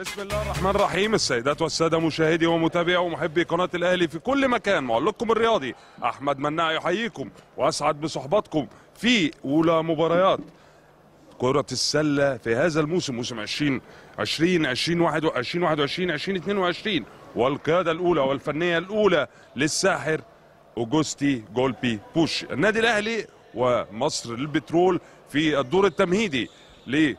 بسم الله الرحمن الرحيم السيدات والساده مشاهدي ومتابعي ومحبي قناه الاهلي في كل مكان معلقكم الرياضي احمد مناع يحييكم واسعد بصحبتكم في اولى مباريات كرة السلة في هذا الموسم موسم 20 20 20 21 21 2022 والقيادة الأولى والفنية الأولى للساحر أوجوستي جولبي بوش النادي الأهلي ومصر للبترول في الدور التمهيدي ل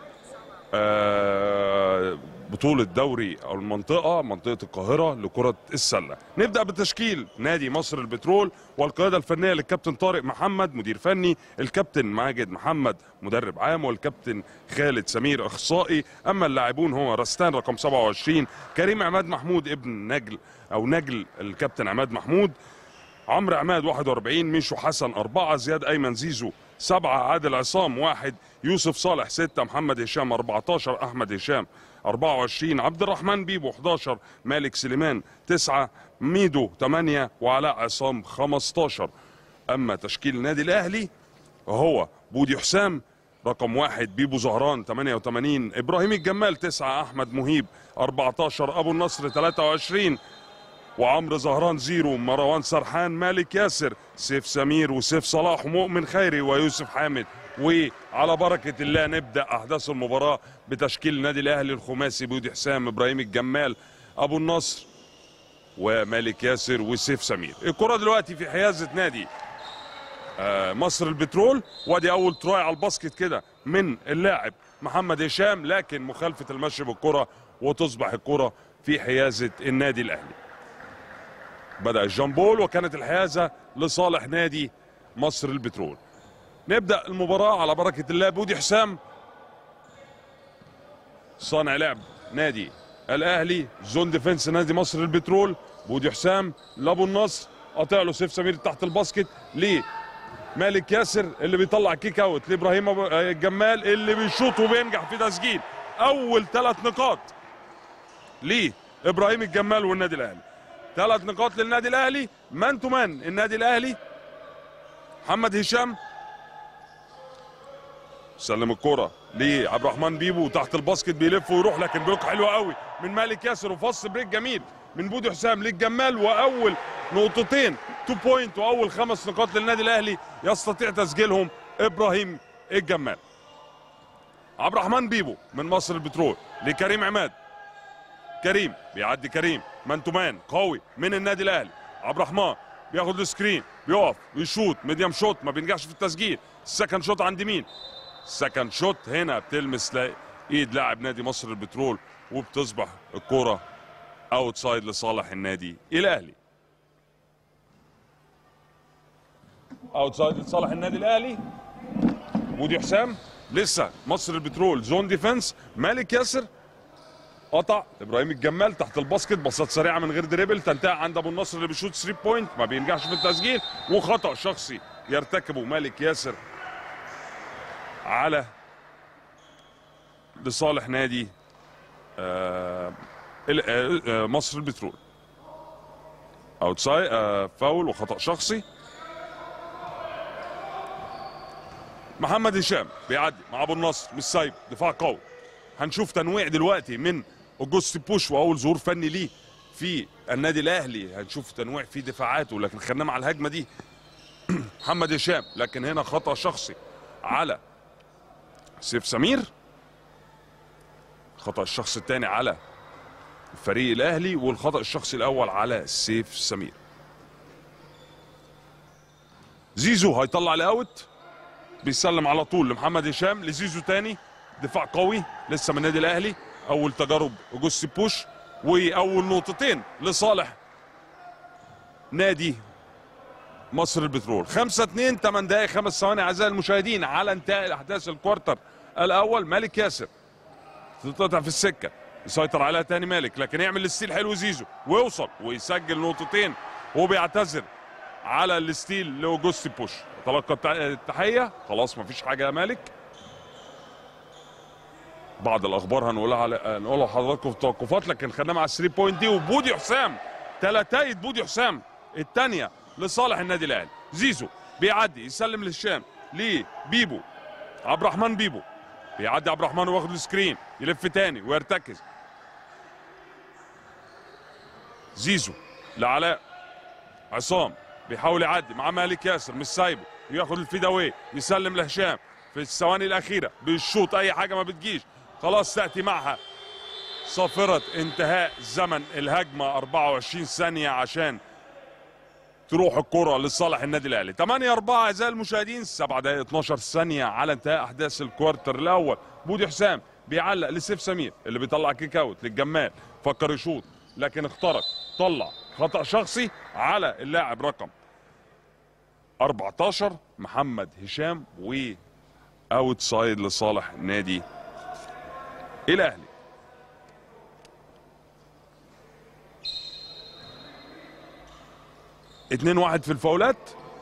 آه، بطولة دوري أو المنطقة منطقة القاهرة لكرة السلة نبدأ بتشكيل نادي مصر البترول والقيادة الفنية للكابتن طارق محمد مدير فني الكابتن ماجد محمد مدرب عام والكابتن خالد سمير أخصائي أما اللاعبون هو رستان رقم 27 كريم عماد محمود ابن نجل أو نجل الكابتن عماد محمود عمرو عماد 41 ميشو حسن أربعة زياد أيمن زيزو سبعة عادل عصام واحد يوسف صالح ستة محمد هشام 14 أحمد هشام 24 عبد الرحمن بيبو 11 مالك سليمان 9 ميدو 8 وعلاء عصام 15 أما تشكيل النادي الأهلي هو بودي حسام رقم واحد بيبو زهران 88 إبراهيم الجمال 9 أحمد مهيب 14 أبو النصر 23 وعمرو زهران زيرو مروان سرحان مالك ياسر سيف سمير وسيف صلاح ومؤمن خيري ويوسف حامد وعلى بركة الله نبدأ أحداث المباراة بتشكيل النادي الأهلي الخماسي بودي حسام إبراهيم الجمال أبو النصر ومالك ياسر وسيف سمير الكرة دلوقتي في حيازة نادي آه، مصر البترول وادي أول تراي على الباسكت كده من اللاعب محمد هشام لكن مخالفة المشي بالكرة وتصبح الكرة في حيازة النادي الأهلي بدأ الجامبول وكانت الحيازة لصالح نادي مصر البترول نبدأ المباراة على بركة الله بودي حسام صانع لعب نادي الأهلي زون ديفنس نادي مصر البترول بودي حسام لأبو النصر قاطع له سيف سمير تحت الباسكت ليه مالك ياسر اللي بيطلع كيك اوت لابراهيم أبو- آه، الجمال اللي بيشوط وبينجح في تسجيل اول ثلاث نقاط ليه ابراهيم الجمال والنادي الاهلي ثلاث نقاط للنادي الاهلي مان تو مان النادي الاهلي محمد هشام سلم الكرة لعبد الرحمن بيبو تحت الباسكت بيلف ويروح لكن بلوك حلو قوي من مالك ياسر وفص بريك جميل من بودي حسام للجمال واول نقطتين تو بوينت واول خمس نقاط للنادي الاهلي يستطيع تسجيلهم ابراهيم الجمال عبد الرحمن بيبو من مصر البترول لكريم عماد كريم بيعدي كريم مان تو مان قوي من النادي الاهلي عبد الرحمن بياخد السكرين بيقف ويشوط ميديم شوت ما بينجحش في التسجيل السكند شوت عند مين السكند شوت هنا بتلمس لا- ايد لاعب نادي مصر البترول وبتصبح الكرة اوتسايد لصالح النادي الاهلي اوتسايد لصالح النادي الاهلي بودي حسام لسه مصر البترول زون ديفense مالك ياسر قطع ابراهيم الجمال تحت الباسكت بساط سريعه من غير دريبل تنتهي عند ابو النصر اللي بيشوط 3 بوينت ما بينجحش في التسجيل وخطا شخصي يرتكبه مالك ياسر على لصالح نادي آه ال- آه آه مصر البترول اوتسايد آه فاول وخطا شخصي محمد هشام بيعدي مع ابو النصر مش سايب دفاع قوي هنشوف تنويع دلوقتي من اوجوست بوش واول ظهور فني ليه في النادي الاهلي هنشوف تنويع في دفاعاته لكن خلينا مع الهجمه دي محمد هشام لكن هنا خطا شخصي على سيف سمير خطا الشخص الثاني على الفريق الاهلي والخطا الشخصي الاول على سيف سمير زيزو هيطلع لاوت بيسلم على طول لمحمد هشام لزيزو تاني دفاع قوي لسه من النادي الاهلي اول تجارب اوجوستي بوش واول نقطتين لصالح نادي مصر البترول 5 2 8 دقائق 5 ثواني اعزائي المشاهدين على انتهاء احداث الكوارتر الاول مالك ياسر تتقطع في السكه يسيطر عليها تاني مالك لكن يعمل الستيل حلو زيزو ويوصل ويسجل نقطتين وبيعتذر على الستيل لاوجوستي بوش تلقى التع- التحيه خلاص مفيش حاجه يا مالك بعض الاخبار هنقولها على هنقولها لحضراتكم في التوقفات لكن خلينا مع الثري بوينت دي وبودي حسام تلاتاية بودي حسام الثانيه لصالح النادي الاهلي زيزو بيعدي يسلم للشام ليه بيبو عبد الرحمن بيبو بيعدي عبد الرحمن واخد السكرين يلف تاني ويرتكز زيزو لعلاء عصام بيحاول يعدي مع مالك ياسر مش سايبه ياخد الفيداوي يسلم لهشام في الثواني الاخيره بالشوط اي حاجه ما بتجيش خلاص تاتي معها صافره انتهاء زمن الهجمه 24 ثانيه عشان تروح الكرة لصالح النادي الاهلي 8 4 اعزائي المشاهدين 7 دقائق 12 ثانيه على انتهاء احداث الكوارتر الاول بودي حسام بيعلق لسيف سمير اللي بيطلع كيك اوت للجمال فكر يشوط لكن اخترق طلع خطا شخصي على اللاعب رقم 14 محمد هشام و اوت سايد لصالح نادي الاهلي اتنين واحد في الفاولات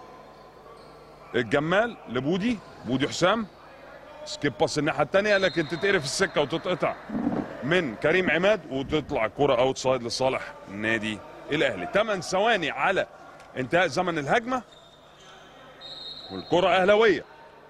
الجمال لبودي بودي حسام سكيب باس الناحيه الثانيه لكن تتقرف السكه وتتقطع من كريم عماد وتطلع الكره اوت سايد لصالح النادي الاهلي 8 ثواني على انتهاء زمن الهجمه والكره اهلاويه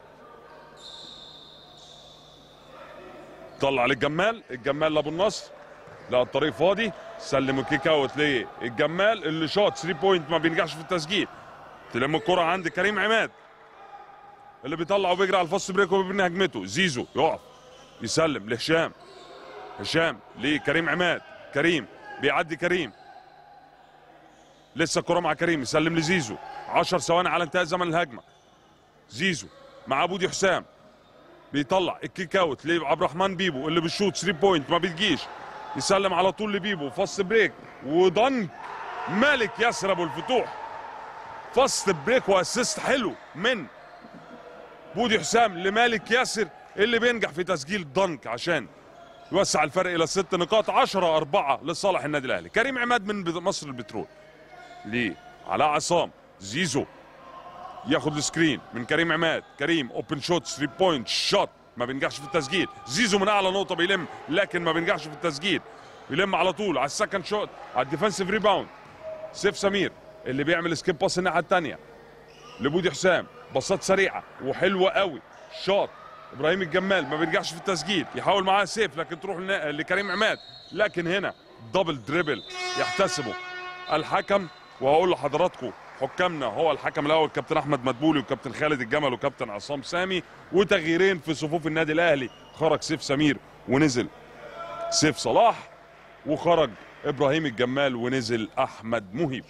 طلع للجمال الجمال لابو النصر لا الطريق فاضي سلم الكيك اوت للجمال اللي شاط 3 بوينت ما بينجحش في التسجيل تلم الكره عند كريم عماد اللي بيطلع وبيجري على الفاست بريك وبيبني هجمته زيزو يقف يسلم لهشام هشام لكريم عماد كريم بيعدي كريم لسه الكره مع كريم يسلم لزيزو 10 ثواني على انتهاء زمن الهجمه زيزو مع بودي حسام بيطلع الكيك اوت لعبد الرحمن بيبو اللي بيشوط 3 بوينت ما بتجيش يسلم على طول لبيبو فاست بريك ودنك مالك ياسر ابو الفتوح فاست بريك واسيست حلو من بودي حسام لمالك ياسر اللي بينجح في تسجيل دنك عشان يوسع الفرق الى ست نقاط 10 4 لصالح النادي الاهلي كريم عماد من بد- مصر البترول ليه علاء عصام زيزو ياخد السكرين من كريم عماد كريم اوبن شوت 3 بوينت شوت ما بينجحش في التسجيل زيزو من اعلى نقطه بيلم لكن ما بينجحش في التسجيل بيلم على طول على السكند شوت على الديفensive ريباوند سيف سمير اللي بيعمل سكيب باس الناحيه الثانيه لبودي حسام باصات سريعه وحلوه قوي شوت ابراهيم الجمال ما بيرجعش في التسجيل يحاول معاه سيف لكن تروح لنا- لكريم عماد لكن هنا دبل دريبل يحتسبه الحكم وهقول لحضراتكم حكامنا هو الحكم الاول كابتن احمد مدبولي وكابتن خالد الجمل وكابتن عصام سامي وتغييرين في صفوف النادي الاهلي خرج سيف سمير ونزل سيف صلاح وخرج ابراهيم الجمال ونزل احمد مهيب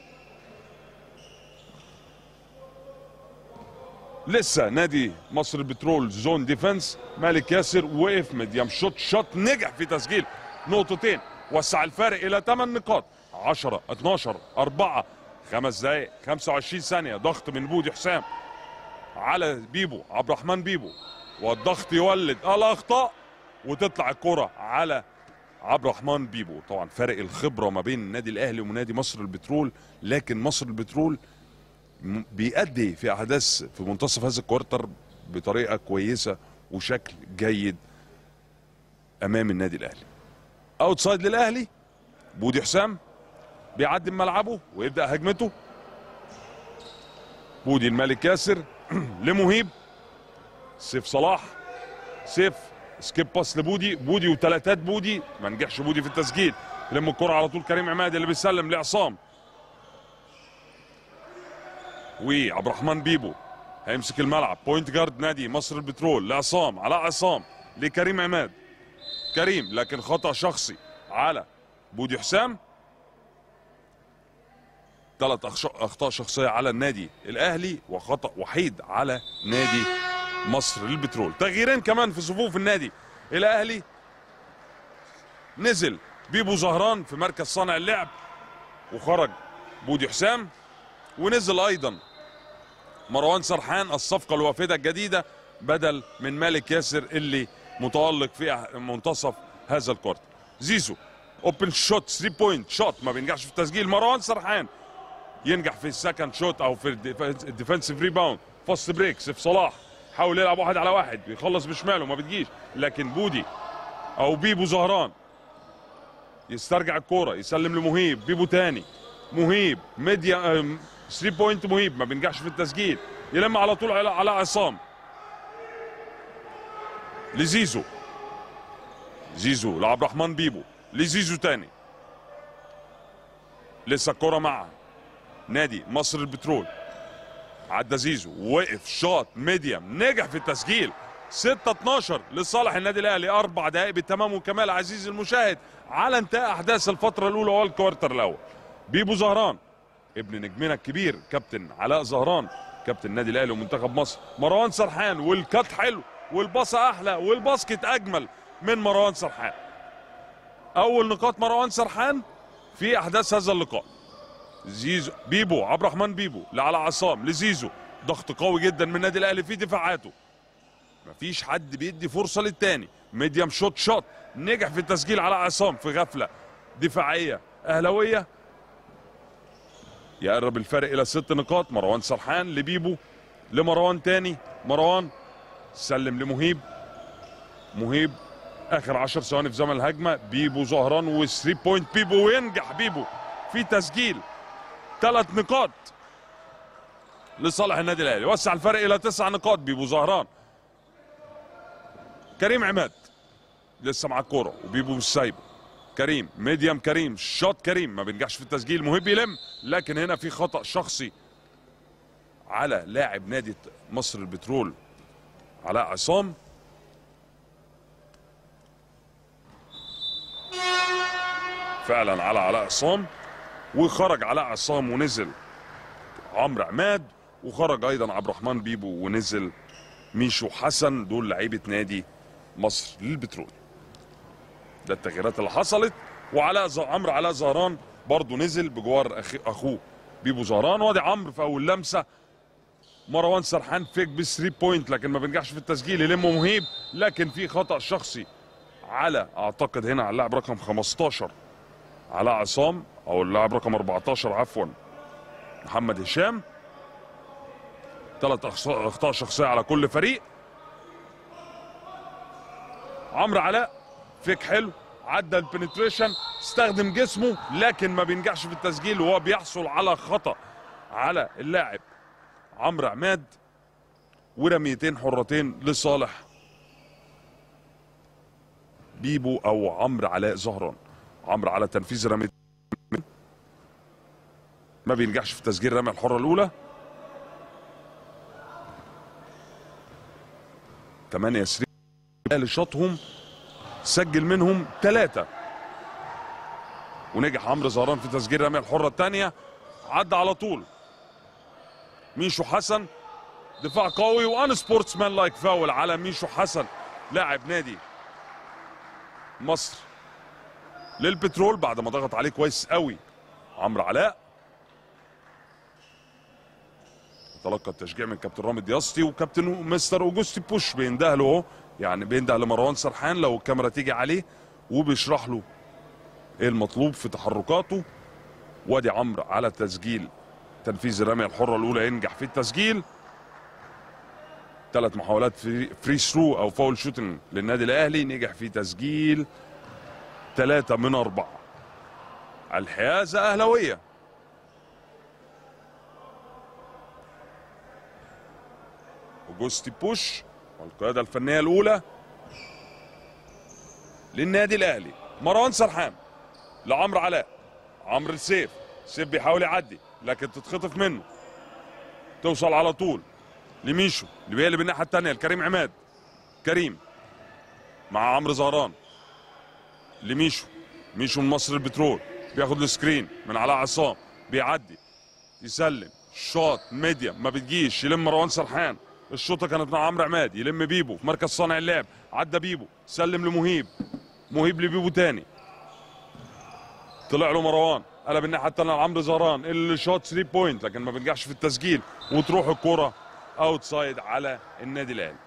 لسه نادي مصر البترول زون ديفنس مالك ياسر وقف ميديم شوت شوت نجح في تسجيل نقطتين وسع الفارق الى 8 نقاط 10 12 4 خمس دقائق 25 ثانيه ضغط من بودي حسام على بيبو عبد الرحمن بيبو والضغط يولد الاخطاء وتطلع الكره على عبد الرحمن بيبو طبعا فارق الخبره ما بين النادي الاهلي ونادي مصر البترول لكن مصر البترول م- بيأدي في احداث في منتصف هذا الكوارتر بطريقه كويسه وشكل جيد امام النادي الاهلي اوتسايد للاهلي بودي حسام بيعدي من ملعبه ويبدا هجمته بودي الملك ياسر لمهيب سيف صلاح سيف سكيب باس لبودي بودي وثلاثات بودي ما نجحش بودي في التسجيل لم الكرة على طول كريم عماد اللي بيسلم لعصام وعبد الرحمن بيبو هيمسك الملعب بوينت جارد نادي مصر البترول لعصام علاء عصام لكريم عماد كريم لكن خطأ شخصي على بودي حسام ثلاث أخش- اخطاء شخصيه على النادي الاهلي وخطا وحيد على نادي مصر للبترول تغييرين كمان في صفوف النادي الاهلي نزل بيبو زهران في مركز صانع اللعب وخرج بودي حسام ونزل ايضا مروان سرحان الصفقه الوافده الجديده بدل من مالك ياسر اللي متالق في منتصف هذا الكورت زيزو اوبن شوت 3 بوينت شوت ما بينجحش في التسجيل مروان سرحان ينجح في السكند شوت او في الديفensive ريباوند فاست بريك سيف صلاح حاول يلعب واحد على واحد بيخلص بشماله ما بتجيش لكن بودي او بيبو زهران يسترجع الكوره يسلم لمهيب بيبو تاني مهيب ميديا 3 بوينت مهيب ما بينجحش في التسجيل يلم على طول على على عصام لزيزو زيزو لعبد الرحمن بيبو لزيزو تاني لسه الكرة مع نادي مصر البترول عدى زيزو وقف شاط ميديم نجح في التسجيل 6 12 لصالح النادي الاهلي اربع دقائق بالتمام وكمال عزيزي المشاهد على انتهاء احداث الفتره الاولى والكوارتر الاول بيبو زهران ابن نجمنا الكبير كابتن علاء زهران كابتن النادي الاهلي ومنتخب مصر مروان سرحان والكات حلو والباصه احلى والباسكت اجمل من مروان سرحان اول نقاط مروان سرحان في احداث هذا اللقاء زيزو بيبو عبد الرحمن بيبو لعلى عصام لزيزو ضغط قوي جدا من النادي الاهلي في دفاعاته مفيش حد بيدي فرصه للتاني ميديم شوت شوت نجح في التسجيل على عصام في غفله دفاعيه اهلاويه يقرب الفرق الى ست نقاط مروان سرحان لبيبو لمروان تاني مروان سلم لمهيب مهيب اخر 10 ثواني في زمن الهجمه بيبو زهران و3 بوينت بيبو وينجح بيبو في تسجيل ثلاث نقاط لصالح النادي الاهلي وسع الفرق الى تسع نقاط بيبو زهران كريم عماد لسه مع الكوره وبيبو مش سايبه كريم ميديم كريم شوت كريم ما بينجحش في التسجيل مهيب يلم لكن هنا في خطا شخصي على لاعب نادي مصر البترول علاء عصام فعلا على علاء عصام وخرج علاء عصام ونزل عمرو عماد وخرج ايضا عبد الرحمن بيبو ونزل ميشو حسن دول لعيبه نادي مصر للبترول ده التغييرات اللي حصلت وعلاء ز- عمرو علاء زهران برضه نزل بجوار أخي اخوه بيبو زهران وادي عمرو في اول لمسه مروان سرحان فيك ب 3 بوينت لكن ما بينجحش في التسجيل يلمه مهيب لكن في خطا شخصي على اعتقد هنا على اللاعب رقم 15 علاء عصام او اللاعب رقم 14 عفوا محمد هشام ثلاث أخص- اخطاء شخصيه على كل فريق عمرو علاء فيك حلو عدى البنتريشن استخدم جسمه لكن ما بينجحش في التسجيل وهو بيحصل على خطا على اللاعب عمرو عماد ورميتين حرتين لصالح بيبو او عمرو علاء زهران عمرو على تنفيذ رميتين ما بينجحش في تسجيل الرميه الحره الاولى 8 3 اللي شاطهم سجل منهم ثلاثة ونجح عمرو زهران في تسجيل الرمية الحرة الثانية عدى على طول ميشو حسن دفاع قوي وان سبورتسمان لايك فاول على ميشو حسن لاعب نادي مصر للبترول بعد ما ضغط عليه كويس قوي عمرو علاء تلقى التشجيع من كابتن رامي دياستي وكابتن مستر اوجوستي بوش بينده له اهو يعني بينده لمروان سرحان لو الكاميرا تيجي عليه وبيشرح له ايه المطلوب في تحركاته وادي عمرو على تسجيل تنفيذ الرميه الحره الاولى ينجح في التسجيل ثلاث محاولات فري, فري ثرو او فاول شوتنج للنادي الاهلي نجح في تسجيل ثلاثه من اربعه الحيازه اهلاويه اوجوستي بوش والقياده الفنيه الاولى للنادي الاهلي مروان سرحان لعمرو علاء عمرو السيف سيف بيحاول يعدي لكن تتخطف منه توصل على طول لميشو اللي بيقلب الناحيه الثانيه لكريم عماد كريم مع عمرو زهران لميشو ميشو من مصر البترول بياخد السكرين من علاء عصام بيعدي يسلم شوط ميديا ما بتجيش يلم مروان سرحان الشوطه كانت مع عمرو عماد يلم بيبو في مركز صانع اللعب عدى بيبو سلم لمهيب مهيب لبيبو تاني طلع له مروان قلب الناحيه الثانيه لعمرو زهران اللي شاط 3 بوينت لكن ما بينجحش في التسجيل وتروح الكره اوتسايد على النادي الاهلي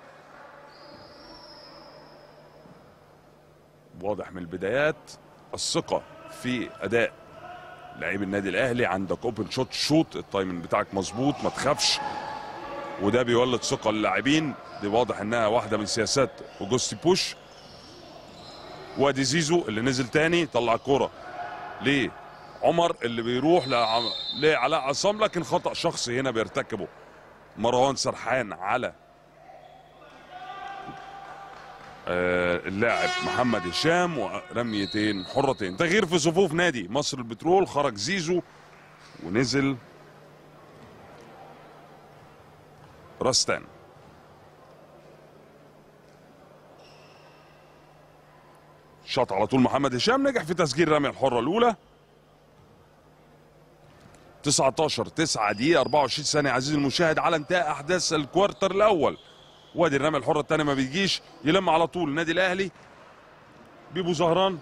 واضح من البدايات الثقه في اداء لعيب النادي الاهلي عندك اوبن شوت شوت التايمنج بتاعك مظبوط ما تخافش وده بيولد ثقه للاعبين دي واضح انها واحده من سياسات اوجوستي بوش وادي زيزو اللي نزل تاني طلع الكوره ليه عمر اللي بيروح لعم... لعلاء عصام لكن خطا شخصي هنا بيرتكبه مروان سرحان على آه، اللاعب محمد هشام ورميتين حرتين تغيير في صفوف نادي مصر البترول خرج زيزو ونزل رستان شاط على طول محمد هشام نجح في تسجيل رمي الحره الاولى 19 9 دقيقة 24 ثانية عزيزي المشاهد على انتهاء أحداث الكوارتر الأول وادي الرمي الحرة الثانية ما بيجيش يلم على طول النادي الأهلي بيبو زهران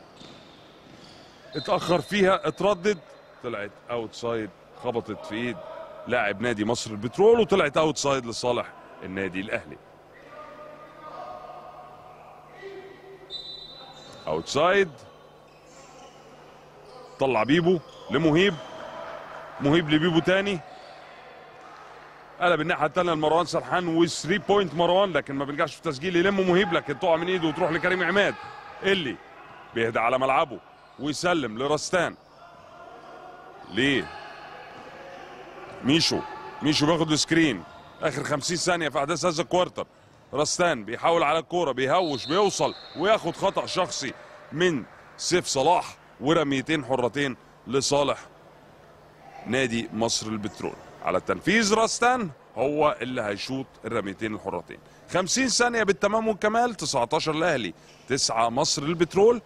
اتأخر فيها اتردد طلعت اوت سايد خبطت في ايد لاعب نادي مصر البترول وطلعت اوت سايد لصالح النادي الأهلي اوت سايد طلع بيبو لمهيب مهيب لبيبو تاني قلب الناحيه الثانيه لمروان سرحان و3 بوينت مروان لكن ما بينجحش في تسجيل يلم مهيب لكن تقع من ايده وتروح لكريم عماد اللي بيهدى على ملعبه ويسلم لرستان ليه ميشو ميشو بياخد السكرين اخر 50 ثانيه في احداث هذا الكوارتر رستان بيحاول على الكوره بيهوش بيوصل وياخد خطا شخصي من سيف صلاح ورميتين حرتين لصالح نادي مصر البترول على التنفيذ راستان هو اللي هيشوط الرميتين الحرتين 50 ثانية بالتمام والكمال 19 الأهلي 9 مصر البترول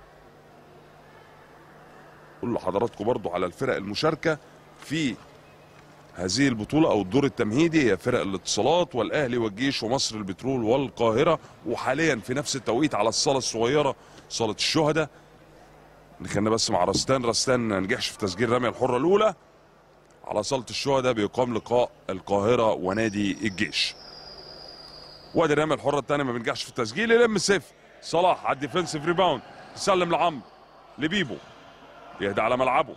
قول لحضراتكم برضو على الفرق المشاركة في هذه البطولة أو الدور التمهيدي هي فرق الاتصالات والأهلي والجيش ومصر البترول والقاهرة وحاليا في نفس التوقيت على الصالة الصغيرة صالة الشهداء نخلينا بس مع رستان رستان ما نجحش في تسجيل رمي الحرة الأولى على صالة الشهداء بيقام لقاء القاهرة ونادي الجيش وادي الرمي الحرة الثانية ما بينجحش في التسجيل يلم سيف صلاح على الديفنسيف ريباوند يسلم لعمرو لبيبو يهدى على ملعبه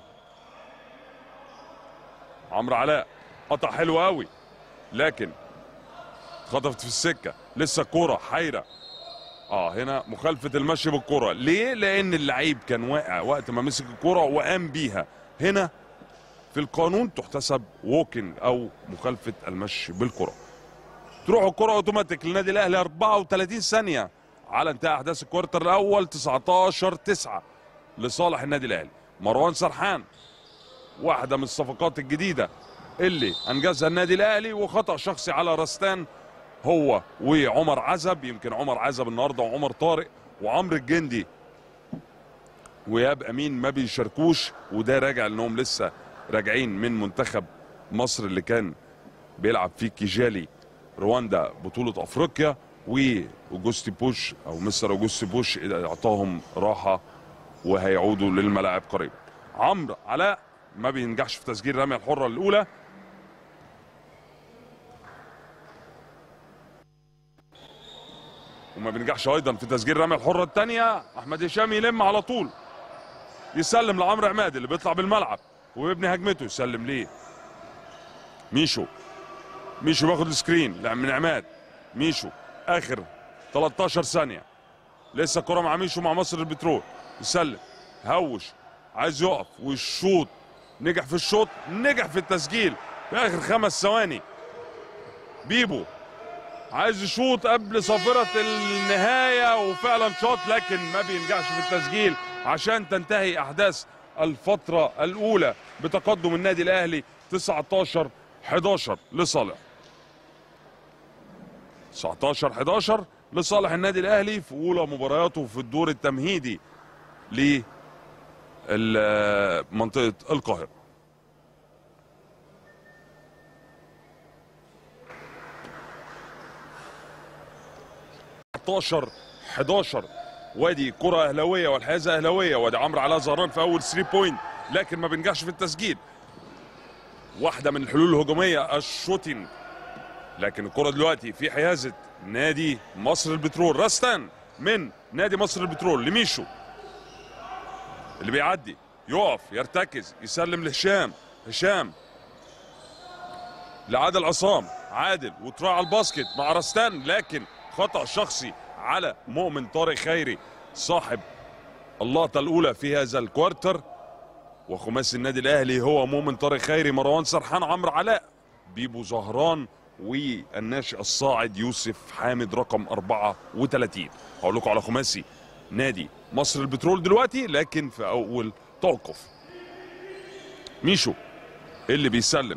عمرو علاء قطع حلو قوي لكن خطفت في السكه لسه الكوره حيره اه هنا مخالفه المشي بالكره ليه لان اللعيب كان واقع وقت ما مسك الكره وقام بيها هنا في القانون تحتسب ووكينج او مخالفه المشي بالكره تروح الكره اوتوماتيك للنادي الاهلي 34 ثانيه على انتهاء احداث الكوارتر الاول 19 9 لصالح النادي الاهلي مروان سرحان واحده من الصفقات الجديده اللي انجزها النادي الاهلي وخطا شخصي على رستان هو وعمر عزب يمكن عمر عزب النهارده وعمر طارق وعمرو الجندي وياب امين ما بيشاركوش وده راجع انهم لسه راجعين من منتخب مصر اللي كان بيلعب فيه كيجالي رواندا بطولة افريقيا واوجوستي بوش او مستر اوجوستي بوش اعطاهم راحة وهيعودوا للملاعب قريبا عمرو علاء ما بينجحش في تسجيل رمي الحرة الاولى وما بينجحش ايضا في تسجيل رمي الحرة الثانية احمد هشام يلم على طول يسلم لعمرو عماد اللي بيطلع بالملعب ويبني هجمته يسلم ليه ميشو ميشو بياخد السكرين لا من عماد ميشو اخر 13 ثانيه لسه الكره مع ميشو مع مصر البترول يسلم هوش عايز يقف والشوط نجح في الشوط نجح في التسجيل في اخر خمس ثواني بيبو عايز يشوط قبل صافرة النهاية وفعلا شاط لكن ما بينجحش في التسجيل عشان تنتهي أحداث الفترة الأولى بتقدم النادي الأهلي 19 11 لصالح 19 11 لصالح النادي الأهلي في أولى مبارياته في الدور التمهيدي لمنطقة القاهرة تسعتاشر 11 وادي كرة أهلاوية والحيازة أهلاوية وادي عمرو علاء زهران في أول 3 بوينت لكن ما بينجحش في التسجيل واحدة من الحلول الهجومية الشوتين لكن الكرة دلوقتي في حيازة نادي مصر البترول راستان من نادي مصر البترول لميشو اللي بيعدي يقف يرتكز يسلم لهشام هشام لعادل عصام عادل وتراعى الباسكت مع راستان لكن خطأ شخصي على مؤمن طارق خيري صاحب اللقطة الأولى في هذا الكوارتر وخماسي النادي الأهلي هو مؤمن طارق خيري مروان سرحان عمرو علاء بيبو زهران والناشئ الصاعد يوسف حامد رقم 34 هقول لكم على خماسي نادي مصر البترول دلوقتي لكن في اول توقف ميشو اللي بيسلم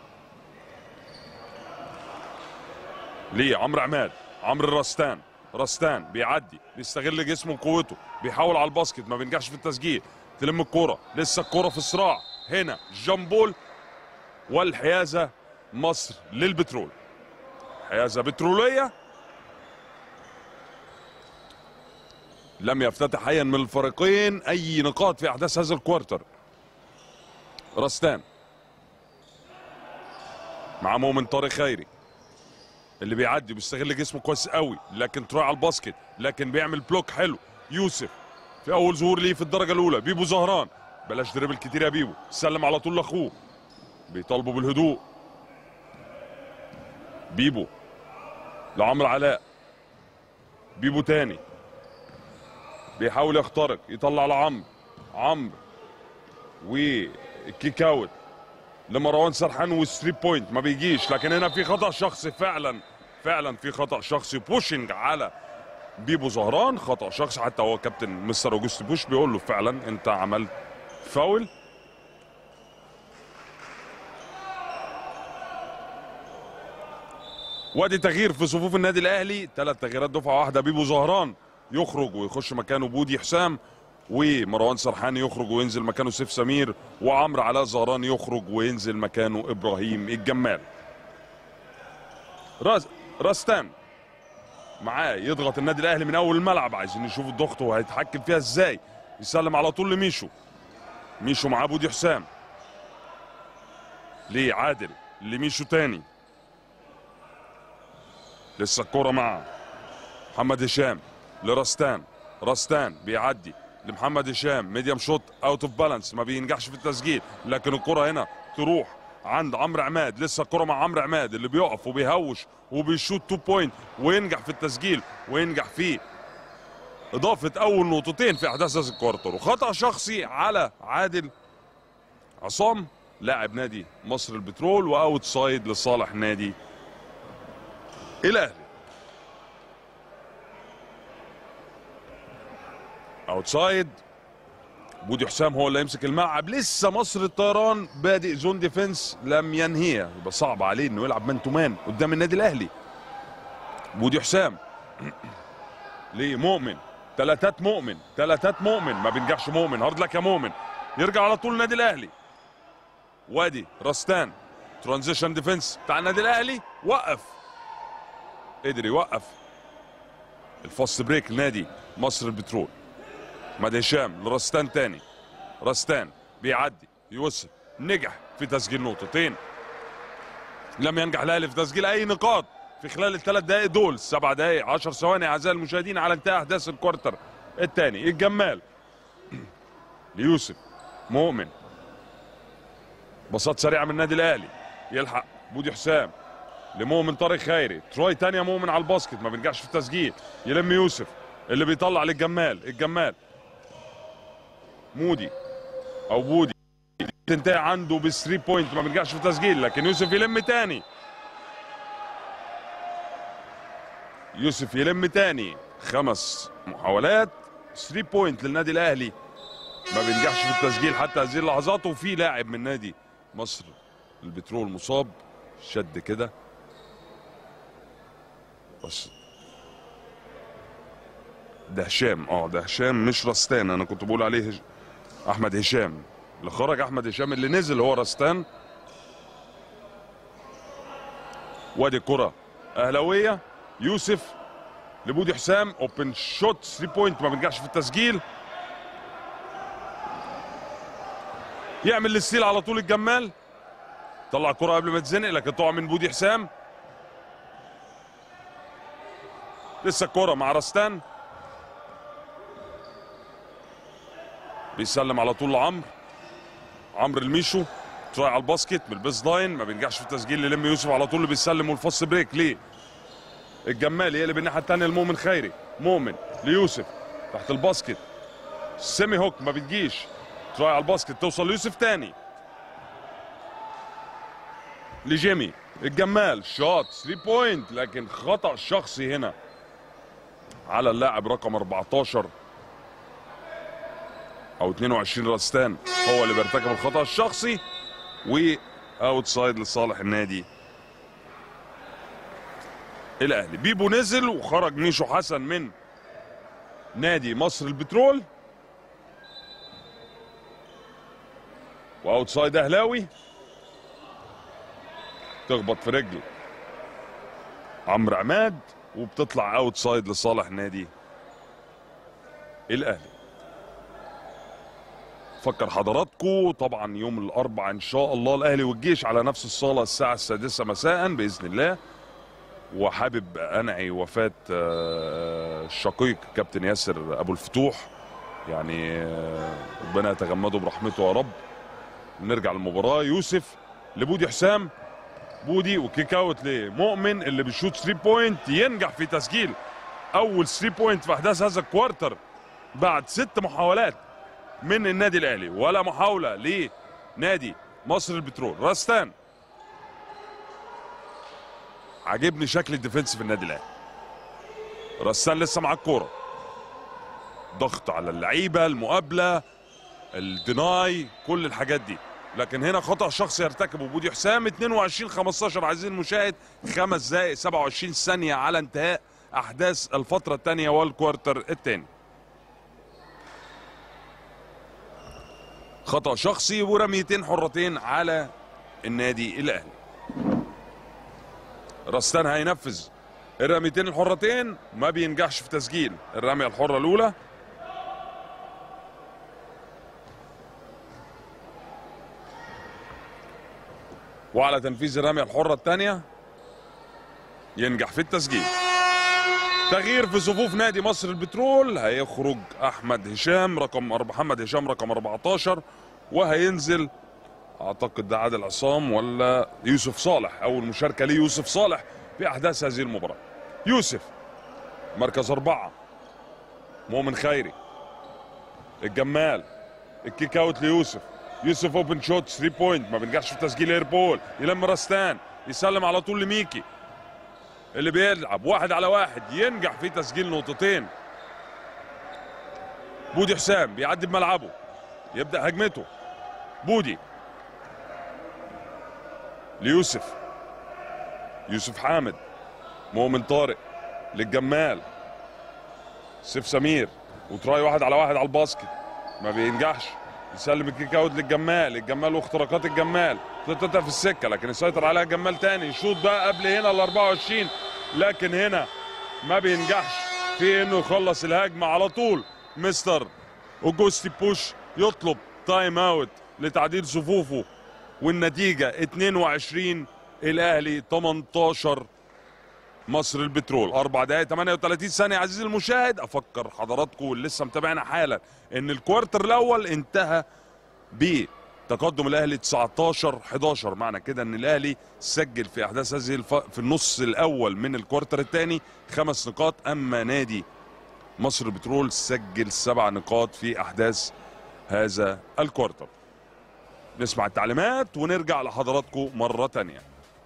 ليه عمرو عماد عمرو الرستان رستان بيعدي بيستغل جسمه وقوته بيحاول على الباسكت ما بينجحش في التسجيل تلم الكرة لسه الكرة في الصراع هنا جامبول والحيازة مصر للبترول حيازة بترولية لم يفتتح ايا من الفريقين اي نقاط في احداث هذا الكوارتر رستان مع مؤمن طارق خيري اللي بيعدي بيستغل جسمه كويس قوي لكن تروح على الباسكت لكن بيعمل بلوك حلو يوسف في اول ظهور ليه في الدرجه الاولى بيبو زهران بلاش دريبل كتير يا بيبو سلم على طول لاخوه بيطالبوا بالهدوء بيبو لعمرو علاء بيبو تاني بيحاول يخترق يطلع لعمرو عمرو والكيك اوت لمروان سرحان والثري بوينت ما بيجيش لكن هنا في خطا شخصي فعلا فعلا في خطا شخصي بوشنج على بيبو زهران خطا شخصي حتى هو كابتن مستر اوجست بوش بيقول له فعلا انت عملت فاول وادي تغيير في صفوف النادي الاهلي ثلاث تغييرات دفعه واحده بيبو زهران يخرج ويخش مكانه بودي حسام ومروان سرحان يخرج وينزل مكانه سيف سمير وعمرو علاء زهران يخرج وينزل مكانه ابراهيم الجمال راس راستان معاه يضغط النادي الاهلي من اول الملعب عايزين نشوف الضغط وهيتحكم فيها ازاي يسلم على طول لميشو ميشو معاه بودي حسام ليه عادل لميشو تاني لسه الكرة مع محمد هشام لرستان رستان بيعدي لمحمد هشام ميديم شوت اوت اوف بالانس ما بينجحش في التسجيل لكن الكرة هنا تروح عند عمرو عماد لسه الكرة مع عمرو عماد اللي بيقف وبيهوش وبيشوت تو بوينت وينجح في التسجيل وينجح في اضافة اول نقطتين في احداث هذا الكوارتر وخطأ شخصي على عادل عصام لاعب نادي مصر البترول واوت سايد لصالح نادي الاهلي اوتسايد بودي حسام هو اللي يمسك الملعب لسه مصر الطيران بادئ زون ديفنس لم ينهيها يبقى صعب عليه انه يلعب مان تو مان قدام النادي الاهلي بودي حسام ليه مؤمن ثلاثات مؤمن ثلاثات مؤمن ما بينجحش مؤمن هارد لك يا مؤمن يرجع على طول النادي الاهلي وادي رستان ترانزيشن ديفنس بتاع النادي الاهلي وقف قدر يوقف الفاست بريك لنادي مصر البترول احمد هشام لرستان تاني رستان بيعدي يوصل نجح في تسجيل نقطتين لم ينجح الاهلي في تسجيل اي نقاط في خلال الثلاث دقائق دول سبع دقائق 10 ثواني اعزائي المشاهدين على انتهاء احداث الكوارتر الثاني الجمال ليوسف مؤمن بساط سريعه من النادي الاهلي يلحق بودي حسام لمؤمن طارق خيري تروي تانية مؤمن على الباسكت ما بينجحش في التسجيل يلم يوسف اللي بيطلع للجمال الجمال مودي او بودي تنتهي عنده بالثري بوينت ما بينجحش في التسجيل لكن يوسف يلم تاني يوسف يلم تاني خمس محاولات 3 بوينت للنادي الاهلي ما بينجحش في التسجيل حتى هذه اللحظات وفي لاعب من نادي مصر البترول مصاب شد كده بس ده هشام اه ده هشام مش رستان انا كنت بقول عليه هش... احمد هشام اللي خرج احمد هشام اللي نزل هو رستان وادي الكره اهلاويه يوسف لبودي حسام اوبن شوت 3 بوينت ما بينجحش في التسجيل يعمل الستيل على طول الجمال طلع الكره قبل ما تزنق لكن تقع من بودي حسام لسه الكره مع رستان بيسلم على طول لعمرو عمرو الميشو تراي على الباسكت بالبيس لاين ما بينجحش في التسجيل يلم يوسف على طول اللي بيسلم والفص بريك ليه الجمال يقلب الناحيه الثانيه لمؤمن خيري مؤمن ليوسف تحت الباسكت سيمي هوك ما بتجيش تراي على الباسكت توصل ليوسف تاني لجيمي الجمال شوت 3 بوينت لكن خطا شخصي هنا على اللاعب رقم 14 او 22 راستان هو اللي بيرتكب الخطا الشخصي واوت سايد لصالح النادي الاهلي بيبو نزل وخرج ميشو حسن من نادي مصر البترول واوت سايد اهلاوي تخبط في رجل عمرو عماد وبتطلع اوت سايد لصالح نادي الاهلي فكر حضراتكم طبعا يوم الاربعاء ان شاء الله الاهلي والجيش على نفس الصاله الساعه السادسه مساء باذن الله وحابب انعي وفاه آه، الشقيق كابتن ياسر ابو الفتوح يعني آه، ربنا يتغمده برحمته يا رب نرجع للمباراه يوسف لبودي حسام بودي وكيك اوت لمؤمن اللي بيشوط 3 بوينت ينجح في تسجيل اول 3 بوينت في احداث هذا الكوارتر بعد ست محاولات من النادي الاهلي ولا محاوله لنادي مصر البترول راستان عاجبني شكل الديفنس في النادي الاهلي راستان لسه مع الكوره ضغط على اللعيبه المقابله الديناي كل الحاجات دي لكن هنا خطا شخصي يرتكبه بودي حسام 22 15 عزيزي المشاهد خمس دقائق 27 ثانيه على انتهاء احداث الفتره الثانيه والكوارتر الثاني خطا شخصي ورميتين حرتين على النادي الاهلي رستان هينفذ الرميتين الحرتين ما بينجحش في تسجيل الرميه الحره الاولى وعلى تنفيذ الرميه الحره الثانيه ينجح في التسجيل تغيير في صفوف نادي مصر البترول هيخرج احمد هشام رقم محمد هشام رقم 14 وهينزل اعتقد ده عادل عصام ولا يوسف صالح اول مشاركه ليه يوسف صالح في احداث هذه المباراه يوسف مركز اربعه مؤمن خيري الجمال الكيك اوت ليوسف يوسف اوبن شوت 3 بوينت ما بينجحش في تسجيل اير بول يلم راستان يسلم على طول لميكي اللي بيلعب واحد على واحد ينجح في تسجيل نقطتين بودي حسام بيعدي بملعبه يبدا هجمته بودي ليوسف يوسف حامد مؤمن طارق للجمال سيف سمير وتراي واحد على واحد على الباسكت ما بينجحش يسلم الكيك اوت للجمال الجمال واختراقات الجمال تتتا في السكه لكن يسيطر عليها الجمال تاني يشوط بقى قبل هنا ال 24 لكن هنا ما بينجحش في انه يخلص الهجمه على طول مستر اوجوستي بوش يطلب تايم اوت لتعديل صفوفه والنتيجه 22 الاهلي 18 مصر البترول اربع دقائق 38 ثانيه عزيزي المشاهد افكر حضراتكم واللي لسه متابعنا حالا ان الكوارتر الاول انتهى بتقدم الاهلي 19 11 معنى كده ان الاهلي سجل في احداث هذه الف... في النص الاول من الكوارتر الثاني خمس نقاط اما نادي مصر البترول سجل سبع نقاط في احداث هذا الكوارتر نسمع التعليمات ونرجع لحضراتكم مره ثانيه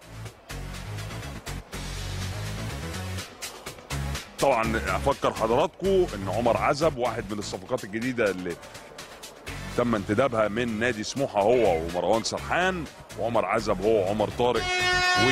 طبعا افكر حضراتكم ان عمر عزب واحد من الصفقات الجديده اللي تم انتدابها من نادي سموحه هو ومروان سرحان وعمر عزب هو وعمر طارق و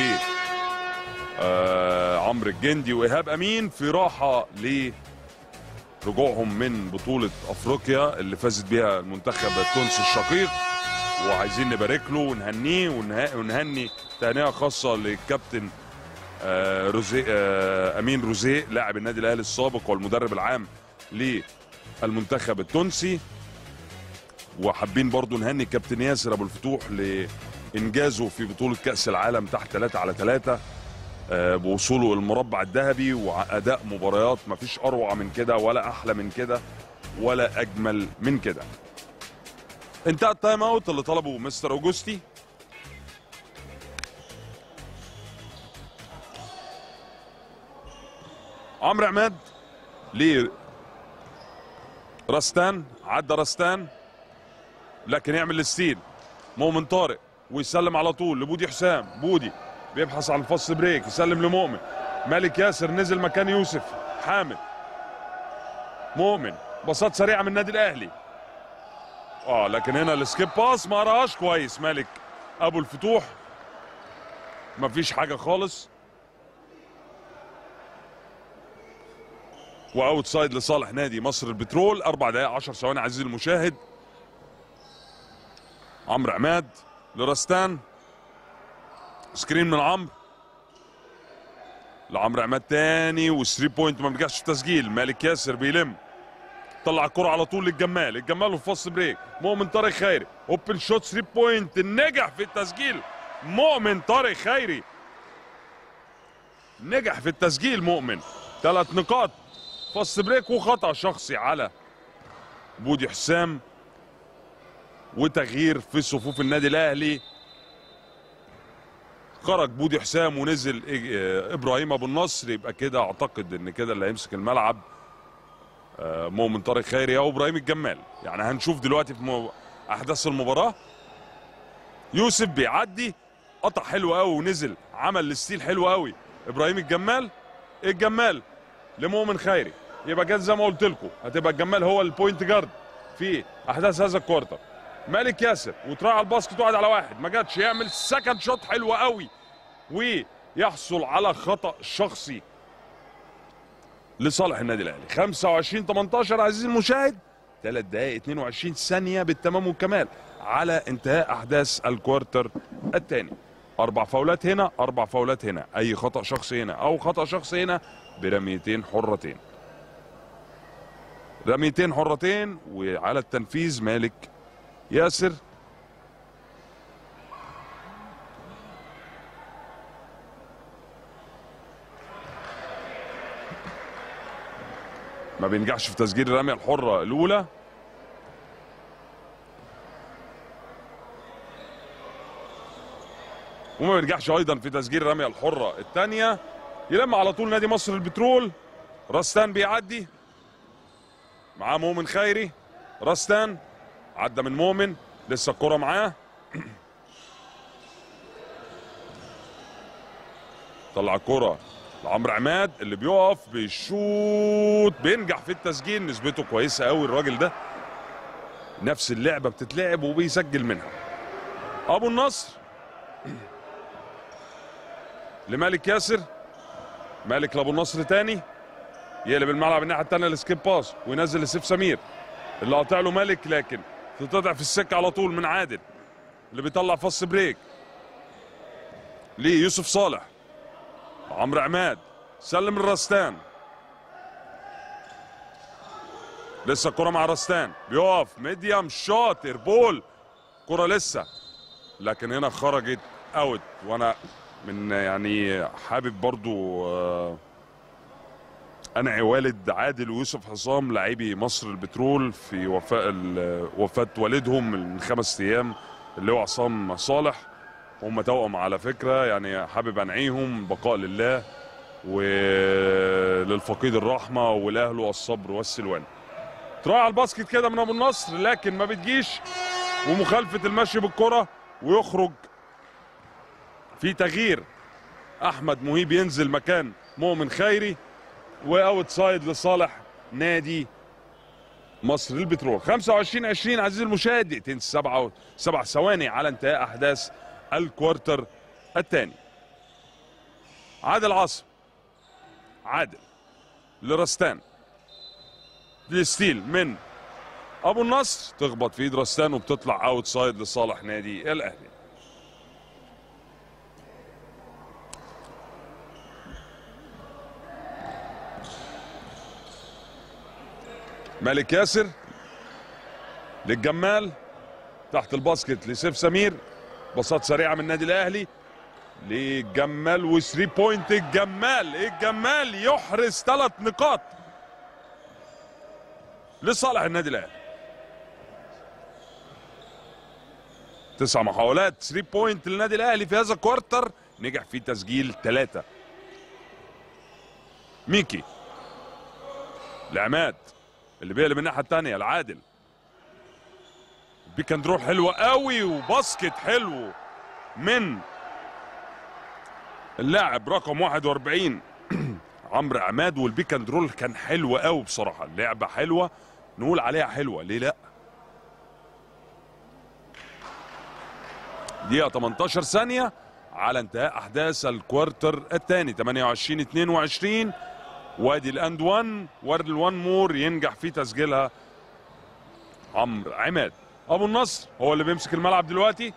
آه عمرو الجندي وايهاب امين في راحه ل رجوعهم من بطوله افريقيا اللي فازت بها المنتخب التونسي الشقيق وعايزين نبارك له ونهنيه ونها- ونهني تهنئه خاصه للكابتن آه، روزي آه، امين روزي لاعب النادي الاهلي السابق والمدرب العام للمنتخب التونسي وحابين برضو نهني كابتن ياسر ابو الفتوح لانجازه في بطوله كاس العالم تحت 3 على 3 بوصوله المربع الذهبي واداء مباريات ما فيش اروع من كده ولا احلى من كده ولا اجمل من كده انتهى التايم اوت اللي طلبه مستر اوجوستي عمرو عماد ليه رستان عدى رستان لكن يعمل الستيل مؤمن طارق ويسلم على طول لبودي حسام بودي بيبحث عن الفاست بريك يسلم لمؤمن مالك ياسر نزل مكان يوسف حامد مؤمن باصات سريعه من النادي الاهلي اه لكن هنا السكيب باس ما قراهاش كويس مالك ابو الفتوح مفيش حاجه خالص واوت سايد لصالح نادي مصر البترول اربع دقائق 10 ثواني عزيزي المشاهد عمرو عماد لرستان سكرين من عمرو لعمرو عماد تاني والثري بوينت ما بيرجعش في تسجيل مالك ياسر بيلم طلع الكرة على طول للجمال الجمال وفاست بريك مؤمن طارق خيري اوبن شوت 3 بوينت نجح في التسجيل مؤمن طارق خيري نجح في التسجيل مؤمن ثلاث نقاط فاست بريك وخطأ شخصي على بودي حسام وتغيير في صفوف النادي الاهلي خرج بودي حسام ونزل إيه- ابراهيم ابو النصر يبقى كده اعتقد ان كده اللي هيمسك الملعب آه، مؤمن طارق خيري او ابراهيم الجمال يعني هنشوف دلوقتي في مو- احداث المباراه يوسف بيعدي قطع حلو قوي ونزل عمل الستيل حلو قوي ابراهيم الجمال الجمال لمؤمن خيري يبقى كده زي ما قلت لكم هتبقى الجمال هو البوينت جارد في احداث هذا الكوارتر مالك ياسر وتراعي على الباسكت وقعد على واحد ما جاتش يعمل سكند شوت حلو قوي ويحصل على خطا شخصي لصالح النادي الاهلي 25 18 عزيزي المشاهد 3 دقائق 22 ثانيه بالتمام والكمال على انتهاء احداث الكوارتر الثاني اربع فاولات هنا اربع فاولات هنا اي خطا شخصي هنا او خطا شخصي هنا برميتين حرتين رميتين حرتين وعلى التنفيذ مالك ياسر ما بينجحش في تسجيل الرمية الحرة الأولى وما بينجحش أيضا في تسجيل الرمية الحرة الثانية يلم على طول نادي مصر البترول رستان بيعدي معاه مؤمن خيري رستان عدى من مؤمن لسه الكرة معاه طلع الكرة لعمرو عماد اللي بيقف بيشوط بينجح في التسجيل نسبته كويسة قوي الراجل ده نفس اللعبة بتتلعب وبيسجل منها أبو النصر لمالك ياسر مالك لأبو النصر تاني يقلب الملعب الناحية التانية لسكيب باس وينزل لسيف سمير اللي قاطع له مالك لكن تتقطع في السكة على طول من عادل اللي بيطلع فص بريك ليه يوسف صالح عمرو عماد سلم الرستان لسه الكرة مع رستان بيقف ميديم شوت ايربول كرة لسه لكن هنا خرجت اوت وانا من يعني حابب برضو آه، انعي والد عادل ويوسف حسام لاعبي مصر البترول في وفاء ال- وفاه والدهم من خمس ايام اللي هو عصام صالح هم توأم على فكره يعني حابب انعيهم بقاء لله وللفقيد الرحمه ولاهله الصبر والسلوان تراعي على الباسكت كده من ابو النصر لكن ما بتجيش ومخالفه المشي بالكره ويخرج في تغيير احمد مهيب ينزل مكان مؤمن خيري واوت سايد لصالح نادي مصر البترول 25 20 عزيزي المشاهد دقيقتين سبعة سبع ثواني على انتهاء احداث الكوارتر الثاني عادل عاصم عادل لرستان ستيل من ابو النصر تخبط في ايد رستان وبتطلع اوت سايد لصالح نادي الاهلي مالك ياسر للجمال تحت الباسكت لسيف سمير باصات سريعه من النادي الاهلي للجمال وثري بوينت الجمال الجمال يحرز ثلاث نقاط لصالح النادي الاهلي تسع محاولات 3 بوينت للنادي الاهلي في هذا الكوارتر نجح في تسجيل ثلاثه ميكي لعماد اللي بيقلب الناحيه الثانيه العادل بيك اند رول حلوه قوي وباسكت حلو من اللاعب رقم 41 عمرو عماد والبيك اند رول كان حلو قوي بصراحه اللعبه حلوه نقول عليها حلوه ليه لا دقيقه 18 ثانيه على انتهاء احداث الكوارتر الثاني 28 22 وادي الاند 1 وارد الوان مور ينجح في تسجيلها عمرو عماد ابو النصر هو اللي بيمسك الملعب دلوقتي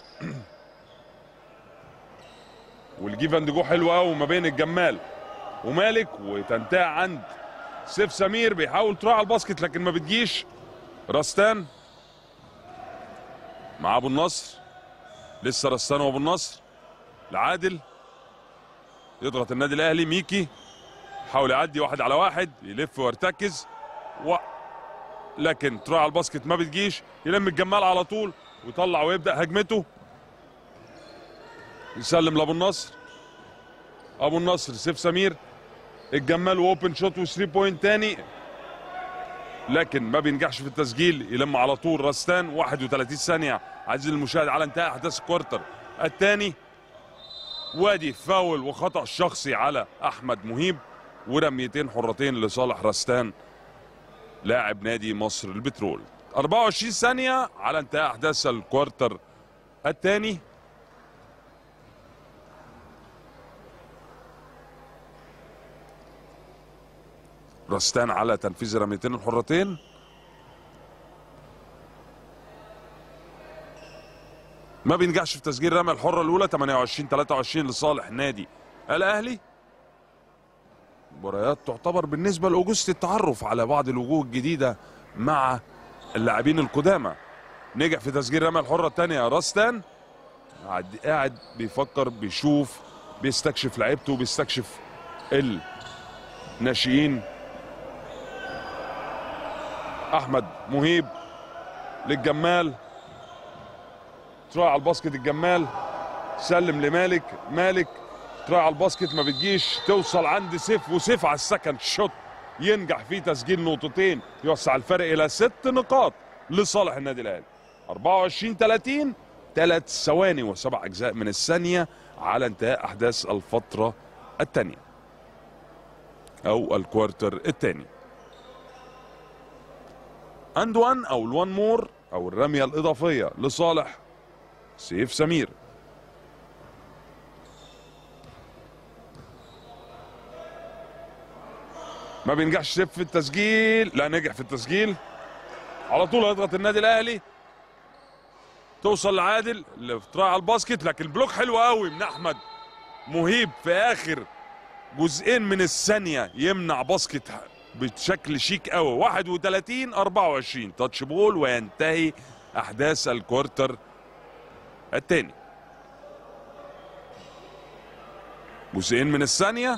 والجيف اند جو حلو قوي ما بين الجمال ومالك وتنتهي عند سيف سمير بيحاول تروح على الباسكت لكن ما بتجيش رستان مع ابو النصر لسه رستان وابو النصر لعادل يضغط النادي الاهلي ميكي يحاول يعدي واحد على واحد يلف ويرتكز و... لكن تروح على الباسكت ما بتجيش يلم الجمال على طول ويطلع ويبدا هجمته يسلم لابو النصر ابو النصر سيف سمير الجمال واوبن شوت وثري بوينت تاني لكن ما بينجحش في التسجيل يلم على طول رستان 31 ثانيه عزيزي المشاهد على انتهاء احداث الكوارتر الثاني وادي فاول وخطا شخصي على احمد مهيب ورميتين حرتين لصالح رستان لاعب نادي مصر البترول 24 ثانيه على انتهاء احداث الكوارتر الثاني رستان على تنفيذ رميتين الحرتين ما بينجحش في تسجيل الرمية الحرة الأولى 28 23 لصالح نادي الأهلي مباريات تعتبر بالنسبة لأوجست التعرف على بعض الوجوه الجديدة مع اللاعبين القدامى نجح في تسجيل الرمية الحرة الثانية راستان قاعد قاعد بيفكر بيشوف بيستكشف لعيبته بيستكشف الناشئين احمد مهيب للجمال تروح على الباسكت الجمال سلم لمالك مالك تروح على الباسكت ما بتجيش توصل عند سيف وسيف على السكند شوت ينجح في تسجيل نقطتين يوسع الفرق الى ست نقاط لصالح النادي الاهلي 24 30 ثلاث ثواني وسبع اجزاء من الثانيه على انتهاء احداث الفتره الثانيه او الكوارتر الثاني اند وان او الوان مور او الرميه الاضافيه لصالح سيف سمير ما بينجحش سيف في التسجيل لا نجح في التسجيل على طول هيضغط النادي الاهلي توصل لعادل اللي تراعي على الباسكت لكن البلوك حلو قوي من احمد مهيب في اخر جزئين من الثانيه يمنع باسكت بشكل شيك قوي 31 24 تاتش بول وينتهي احداث الكوارتر الثاني جزئين من الثانيه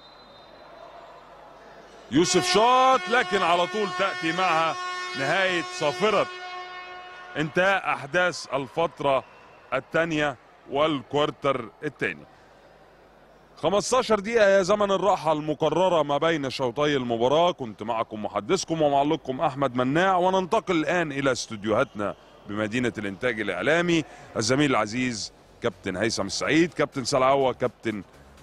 يوسف شاط لكن على طول تاتي معها نهايه صافره انتهاء احداث الفتره الثانيه والكوارتر الثاني 15 دقيقة يا زمن الراحة المقررة ما بين شوطي المباراة كنت معكم محدثكم ومعلقكم أحمد مناع وننتقل الآن إلى استوديوهاتنا بمدينة الإنتاج الإعلامي الزميل العزيز كابتن هيثم السعيد كابتن سلعوة كابتن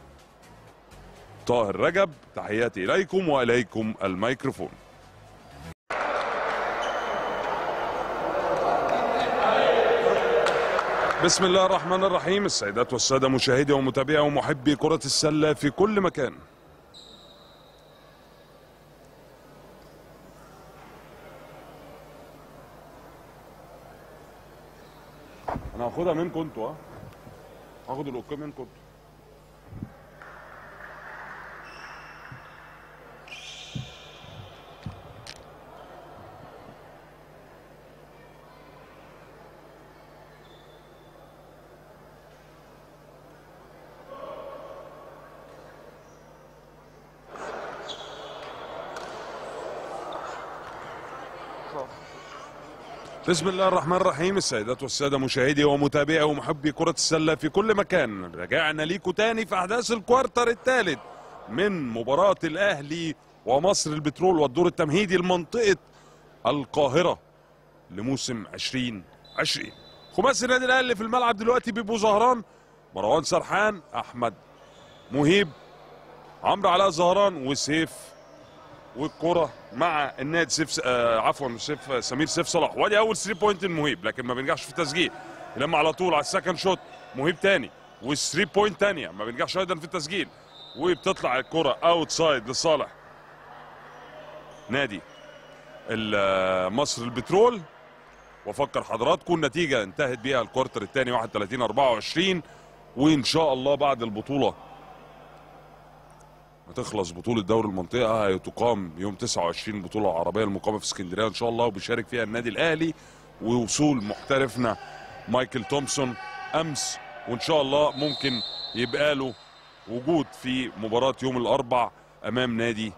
طاهر رجب تحياتي إليكم وإليكم الميكروفون بسم الله الرحمن الرحيم السيدات والسادة مشاهدي ومتابعي ومحبي كرة السلة في كل مكان انا هاخدها منكم انتوا ها هاخد الاوكي منكم انتوا بسم الله الرحمن الرحيم السيدات والسادة مشاهدي ومتابعي ومحبي كرة السلة في كل مكان رجعنا ليكم تاني في أحداث الكوارتر الثالث من مباراة الأهلي ومصر البترول والدور التمهيدي لمنطقة القاهرة لموسم 2020 خماسي النادي الأهلي في الملعب دلوقتي بيبو زهران مروان سرحان أحمد مهيب عمرو علاء زهران وسيف والكرة مع النادي سيف آه عفوا سيف سمير سيف صلاح وادي اول 3 بوينت المهيب لكن ما بينجحش في التسجيل لما على طول على السكند شوت مهيب تاني وال3 بوينت تانية ما بينجحش ايضا في التسجيل وبتطلع الكرة اوت سايد لصالح نادي ال- مصر البترول وافكر حضراتكم النتيجه انتهت بيها الكوارتر الثاني 31 24 وان شاء الله بعد البطوله ما تخلص بطوله دوري المنطقه هتقام يوم 29 بطوله عربيه المقامه في اسكندريه ان شاء الله وبيشارك فيها النادي الاهلي ووصول محترفنا مايكل تومسون امس وان شاء الله ممكن يبقى له وجود في مباراه يوم الاربع امام نادي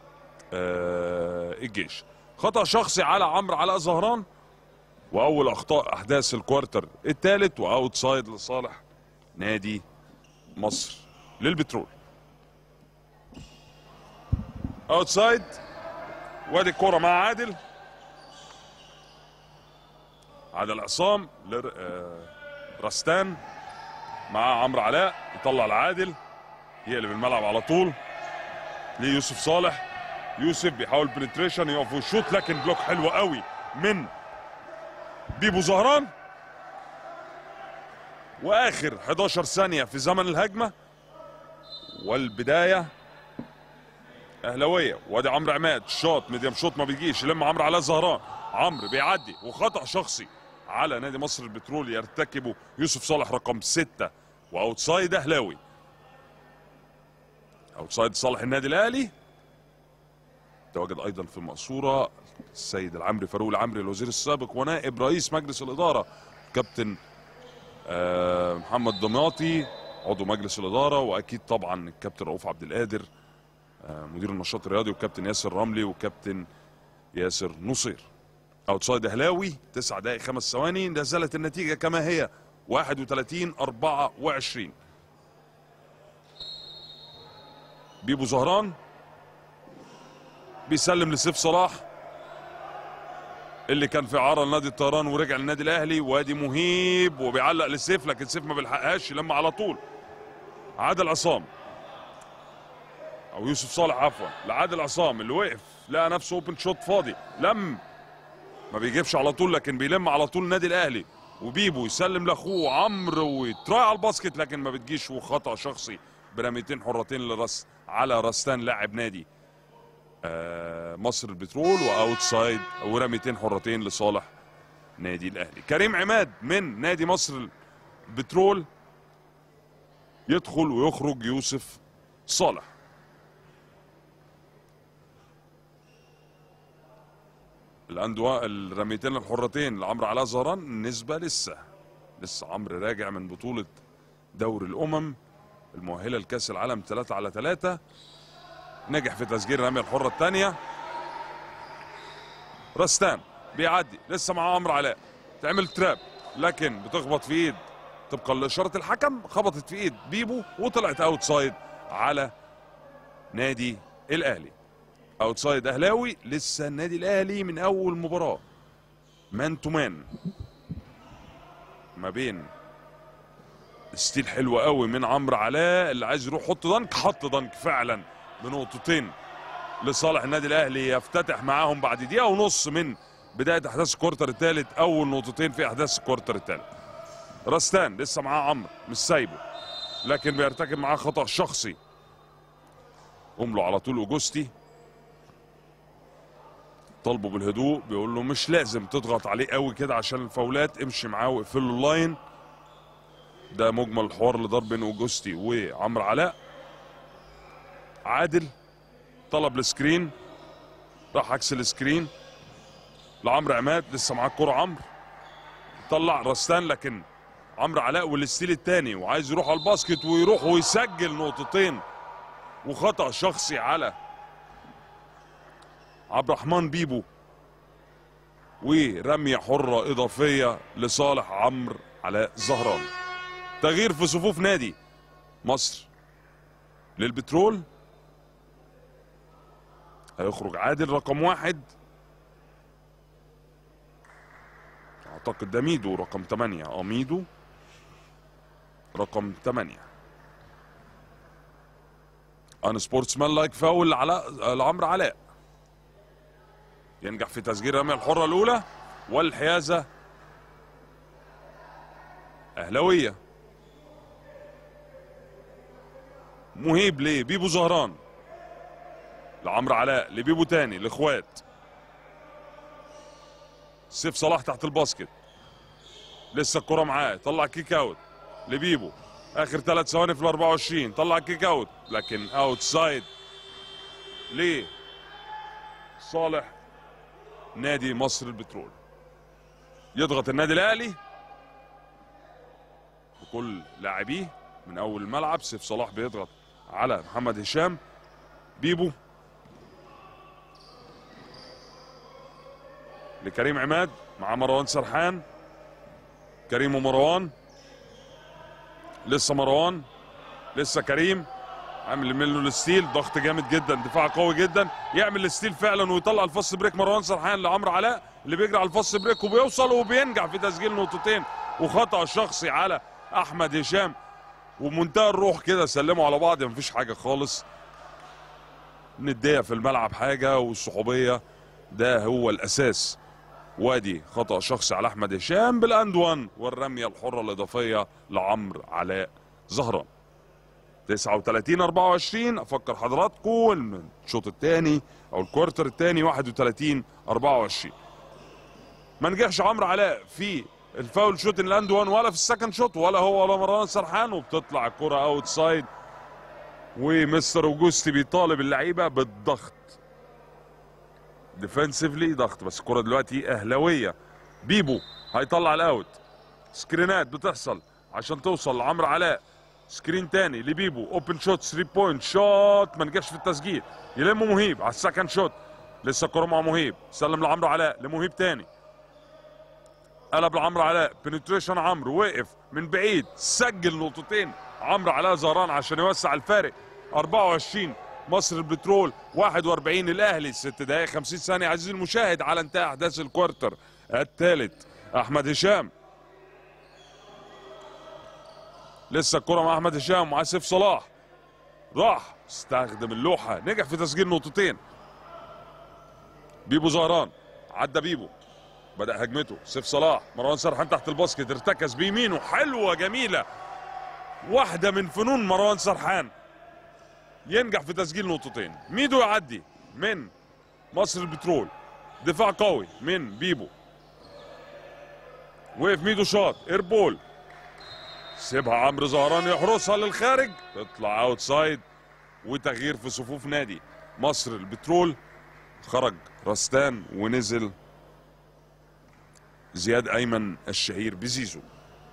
آه الجيش خطا شخصي على عمرو علاء زهران واول اخطاء احداث الكوارتر الثالث واوت سايد لصالح نادي مصر للبترول اوت سايد وادي الكرة مع عادل عادل عصام لر... آه... رستان مع عمرو علاء يطلع لعادل يقلب الملعب على طول ليوسف صالح يوسف بيحاول بنتريشن يقف ويشوط لكن بلوك حلو قوي من بيبو زهران واخر 11 ثانيه في زمن الهجمه والبدايه اهلاويه وادي عمرو عماد شوط ميديم شوط ما بيجيش يلم عمرو علاء زهران عمرو بيعدي وخطا شخصي على نادي مصر البترول يرتكبه يوسف صالح رقم ستة واوتسايد اهلاوي اوتسايد صالح النادي الاهلي تواجد ايضا في المقصوره السيد العمري فاروق العمري الوزير السابق ونائب رئيس مجلس الاداره كابتن آه، محمد دمياطي عضو مجلس الاداره واكيد طبعا الكابتن رؤوف عبد القادر آه، مدير النشاط الرياضي والكابتن ياسر رملي وكابتن ياسر نصير اوتسايد اهلاوي 9 دقائق 5 ثواني لا زالت النتيجه كما هي 31 24 بيبو زهران بيسلم لسيف صلاح اللي كان في عرى لنادي الطيران ورجع للنادي الاهلي وادي مهيب وبيعلق لسيف لكن سيف ما بيلحقهاش لما على طول عادل عصام او يوسف صالح عفوا لعادل عصام اللي وقف لقى نفسه اوبن شوت فاضي لم ما بيجيبش على طول لكن بيلم على طول النادي الاهلي وبيبو يسلم لاخوه عمرو ويتراي على الباسكت لكن ما بتجيش وخطا شخصي برميتين حرتين لرس على رستان لاعب نادي آه، مصر البترول واوتسايد ورميتين حرتين لصالح نادي الاهلي كريم عماد من نادي مصر البترول يدخل ويخرج يوسف صالح الاندواء الرميتين الحرتين لعمرو علاء زهران نسبة لسه لسه عمرو راجع من بطولة دوري الأمم المؤهلة لكأس العالم 3 على 3 نجح في تسجيل الرمية الحرة الثانية رستان بيعدي لسه مع عمرو علاء تعمل تراب لكن بتخبط في ايد طبقا لإشارة الحكم خبطت في ايد بيبو وطلعت اوت سايد على نادي الأهلي اوتسايد اهلاوي لسه النادي الاهلي من اول مباراه مان تو مان ما بين ستيل حلو قوي من عمرو علاء اللي عايز يروح يحط دنك حط دنك فعلا بنقطتين لصالح النادي الاهلي يفتتح معاهم بعد دقيقه ونص من بدايه احداث الكورتر الثالث اول نقطتين في احداث الكورتر الثالث رستان لسه معاه عمرو مش سايبه لكن بيرتكب معاه خطا شخصي قوم له على طول اوجوستي طالبه بالهدوء بيقول له مش لازم تضغط عليه قوي كده عشان الفاولات امشي معاه واقفل له اللاين ده مجمل الحوار اللي دار بين اوجوستي وعمرو علاء عادل طلب السكرين راح عكس السكرين لعمرو عماد لسه معاه الكوره عمرو طلع رستان لكن عمرو علاء والستيل الثاني وعايز يروح على الباسكت ويروح ويسجل نقطتين وخطا شخصي على عبد الرحمن بيبو ورمية حرة إضافية لصالح عمرو علاء زهران تغيير في صفوف نادي مصر للبترول هيخرج عادل رقم واحد اعتقد ده ميدو رقم ثمانية اه ميدو رقم ثمانية ان سبورتسمان لايك فاول علاء لعمرو علاء ينجح في تسجيل الرميه الحره الاولى والحيازه اهلاويه مهيب ليه بيبو زهران لعمرو علاء لبيبو تاني الاخوات سيف صلاح تحت الباسكت لسه الكرة معاه طلع كيك اوت لبيبو اخر ثلاث ثواني في ال 24 طلع كيك اوت لكن اوت سايد ليه صالح نادي مصر البترول يضغط النادي الاهلي بكل لاعبيه من اول الملعب سيف صلاح بيضغط على محمد هشام بيبو لكريم عماد مع مروان سرحان كريم ومروان لسه مروان لسه كريم عامل منه الستيل ضغط جامد جدا دفاع قوي جدا يعمل الستيل فعلا ويطلع الفص بريك مروان سرحان لعمرو علاء اللي بيجري على الفص بريك وبيوصل وبينجح في تسجيل نقطتين وخطا شخصي على احمد هشام ومنتهى الروح كده سلموا على بعض مفيش حاجه خالص النديه في الملعب حاجه والصحوبيه ده هو الاساس وادي خطا شخصي على احمد هشام بالاند 1 والرميه الحره الاضافيه لعمرو علاء زهران 39 24 افكر حضراتكم الشوط الثاني او الكوارتر الثاني 31 24 ما نجحش عمرو علاء في الفاول شوت الاند 1 ولا في السكند شوت ولا هو ولا مروان سرحان وبتطلع الكره اوت سايد ومستر اوجوستي بيطالب اللعيبه بالضغط ديفنسively ضغط بس الكره دلوقتي اهلاويه بيبو هيطلع الاوت سكرينات بتحصل عشان توصل لعمرو علاء سكرين تاني لبيبو اوبن شوت 3 بوينت شوت ما نجحش في التسجيل يلم مهيب على السكند شوت لسه الكره مع مهيب سلم لعمرو علاء لمهيب تاني قلب لعمرو علاء بنتريشن عمرو وقف من بعيد سجل نقطتين عمرو علاء زهران عشان يوسع الفارق 24 مصر البترول 41 الاهلي 6 دقائق 50 ثانيه عزيزي المشاهد على انتهاء احداث الكوارتر الثالث احمد هشام لسه الكره مع احمد هشام ومع سيف صلاح راح استخدم اللوحه نجح في تسجيل نقطتين بيبو زهران عدى بيبو بدا هجمته سيف صلاح مروان سرحان تحت الباسكت ارتكز بيمينه حلوه جميله واحده من فنون مروان سرحان ينجح في تسجيل نقطتين ميدو يعدي من مصر البترول دفاع قوي من بيبو وقف ميدو شاط ايربول سيبها عمرو زهران يحرسها للخارج تطلع اوت سايد وتغيير في صفوف نادي مصر البترول خرج رستان ونزل زياد ايمن الشهير بزيزو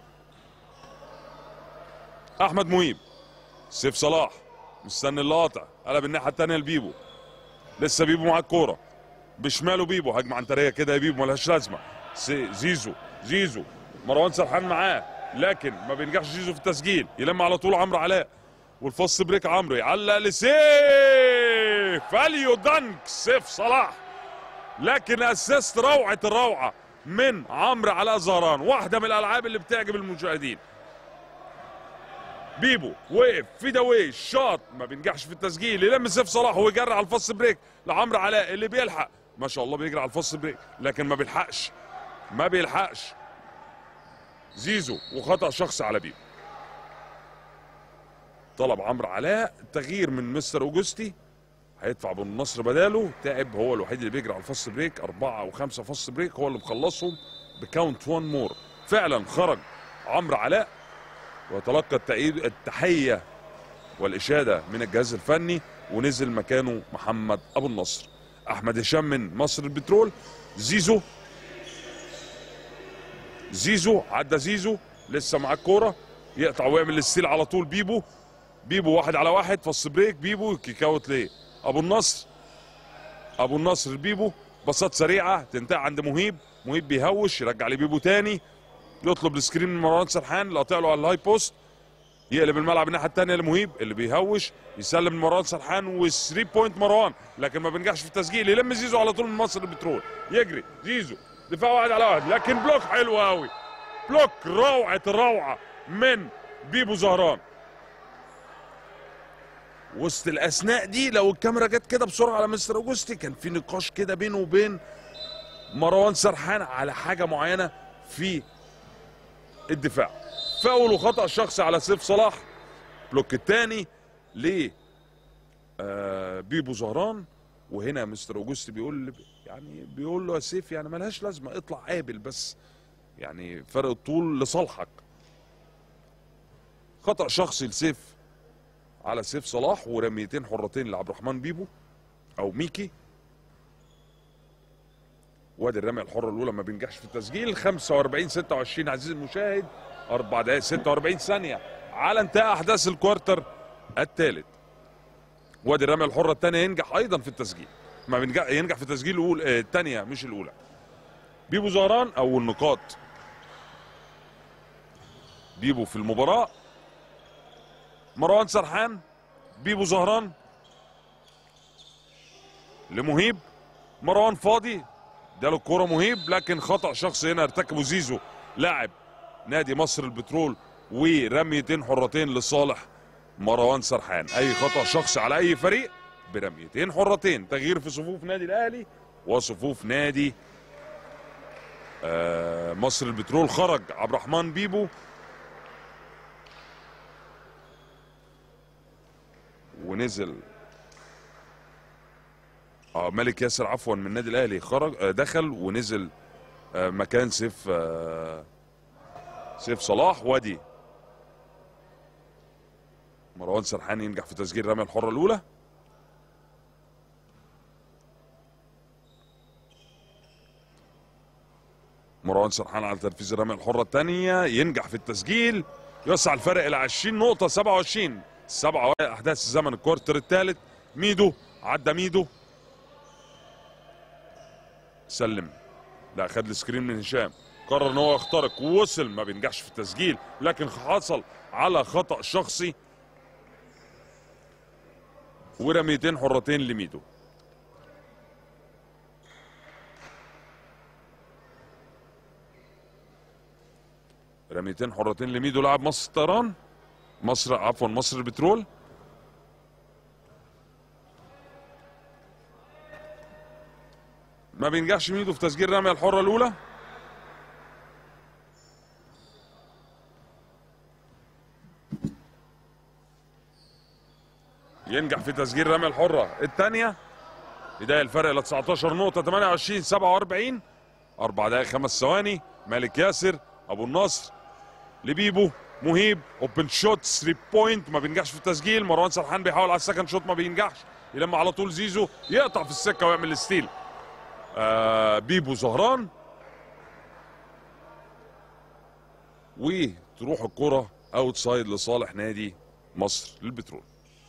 احمد مهيب سيف صلاح مستني اللاطع قلب الناحيه الثانيه لبيبو لسه بيبو مع الكوره بشماله بيبو هجمه عنتريه كده يا بيبو ملهاش لازمه زيزو زيزو مروان سرحان معاه لكن ما بينجحش زيزو في التسجيل يلم على طول عمرو علاء والفص بريك عمرو يعلق لسيف اليو دنك سيف صلاح لكن اسيست روعه الروعه من عمرو علاء زهران واحده من الالعاب اللي بتعجب المشاهدين بيبو وقف في دوي شاط ما بينجحش في التسجيل يلم سيف صلاح ويجري على الفص بريك لعمرو علاء اللي بيلحق ما شاء الله بيجري على الفص بريك لكن ما بيلحقش ما بيلحقش زيزو وخطا شخصي على بيبو طلب عمرو علاء تغيير من مستر اوجستي هيدفع بالنصر بداله تعب هو الوحيد اللي بيجري على الفص بريك أربعة وخمسة فص بريك هو اللي مخلصهم بكاونت 1 مور فعلا خرج عمرو علاء وتلقى التأييد التحية والإشادة من الجهاز الفني ونزل مكانه محمد أبو النصر أحمد هشام من مصر البترول زيزو زيزو عدى زيزو لسه معاه الكورة يقطع ويعمل الستيل على طول بيبو بيبو واحد على واحد فص بريك بيبو كيك اوت ليه ابو النصر ابو النصر بيبو باصات سريعه تنتهي عند مهيب مهيب بيهوش يرجع لبيبو تاني يطلب السكرين من مروان سرحان اللي قاطع له على الهاي بوست يقلب الملعب الناحيه الثانيه لمهيب اللي بيهوش يسلم لمروان سرحان و3 بوينت مروان لكن ما بينجحش في التسجيل يلم زيزو على طول من مصر البترول يجري زيزو دفاع واحد على واحد لكن بلوك حلو قوي بلوك روعه الروعه من بيبو زهران وسط الاثناء دي لو الكاميرا جت كده بسرعه على مستر اوجستي كان في نقاش كده بينه وبين مروان سرحان على حاجه معينه في الدفاع فاول وخطا شخصي على سيف صلاح بلوك الثاني ل آه، بيبو زهران وهنا مستر اوجستي بيقول يعني بيقول له يا سيف يعني ملهاش لازمه اطلع قابل بس يعني فرق الطول لصالحك خطا شخصي لسيف على سيف صلاح ورميتين حرتين لعبد الرحمن بيبو او ميكي وادي الرميه الحره الاولى ما بينجحش في التسجيل 45 26 عزيزي المشاهد 4 دقائق 46 ثانيه على انتهاء احداث الكوارتر الثالث وادي الرميه الحره الثانيه ينجح ايضا في التسجيل ما بينجح ينجح في التسجيل الاولى الثانيه مش الاولى بيبو زهران او النقاط بيبو في المباراه مروان سرحان بيبو زهران لمهيب مروان فاضي اداله الكوره مهيب لكن خطا شخصي هنا ارتكبه زيزو لاعب نادي مصر البترول ورميتين حرتين لصالح مروان سرحان اي خطا شخصي على اي فريق برميتين حرتين تغيير في صفوف نادي الاهلي وصفوف نادي آه مصر البترول خرج عبد الرحمن بيبو ونزل اه ملك ياسر عفوا من النادي الاهلي خرج آه دخل ونزل آه مكان سيف آه سيف صلاح وادي مروان سرحان ينجح في تسجيل الرميه الحره الاولى مروان سرحان على تنفيذ الرميه الحره الثانيه ينجح في التسجيل يوسع الفرق الى 20 نقطه 27 سبعة احداث زمن الكوارتر الثالث ميدو عدى ميدو سلم لا خد السكرين من هشام قرر ان هو يخترق ووصل ما بينجحش في التسجيل لكن حصل على خطا شخصي ورميتين حرتين لميدو رميتين حرتين لميدو لاعب مصر الطيران مصر عفوا مصر البترول ما بينجحش ميدو في تسجيل الرميه الحره الاولى ينجح في تسجيل الرميه الحره الثانيه بدايه الفرق الى 19 نقطه 28 47 4 دقائق 5 ثواني مالك ياسر ابو النصر لبيبو مهيب اوبن شوت 3 بوينت ما بينجحش في التسجيل مروان سرحان بيحاول على السكند شوت ما بينجحش يلم على طول زيزو يقطع في السكه ويعمل الستيل آه بيبو زهران وتروح الكره اوتسايد لصالح نادي مصر للبترول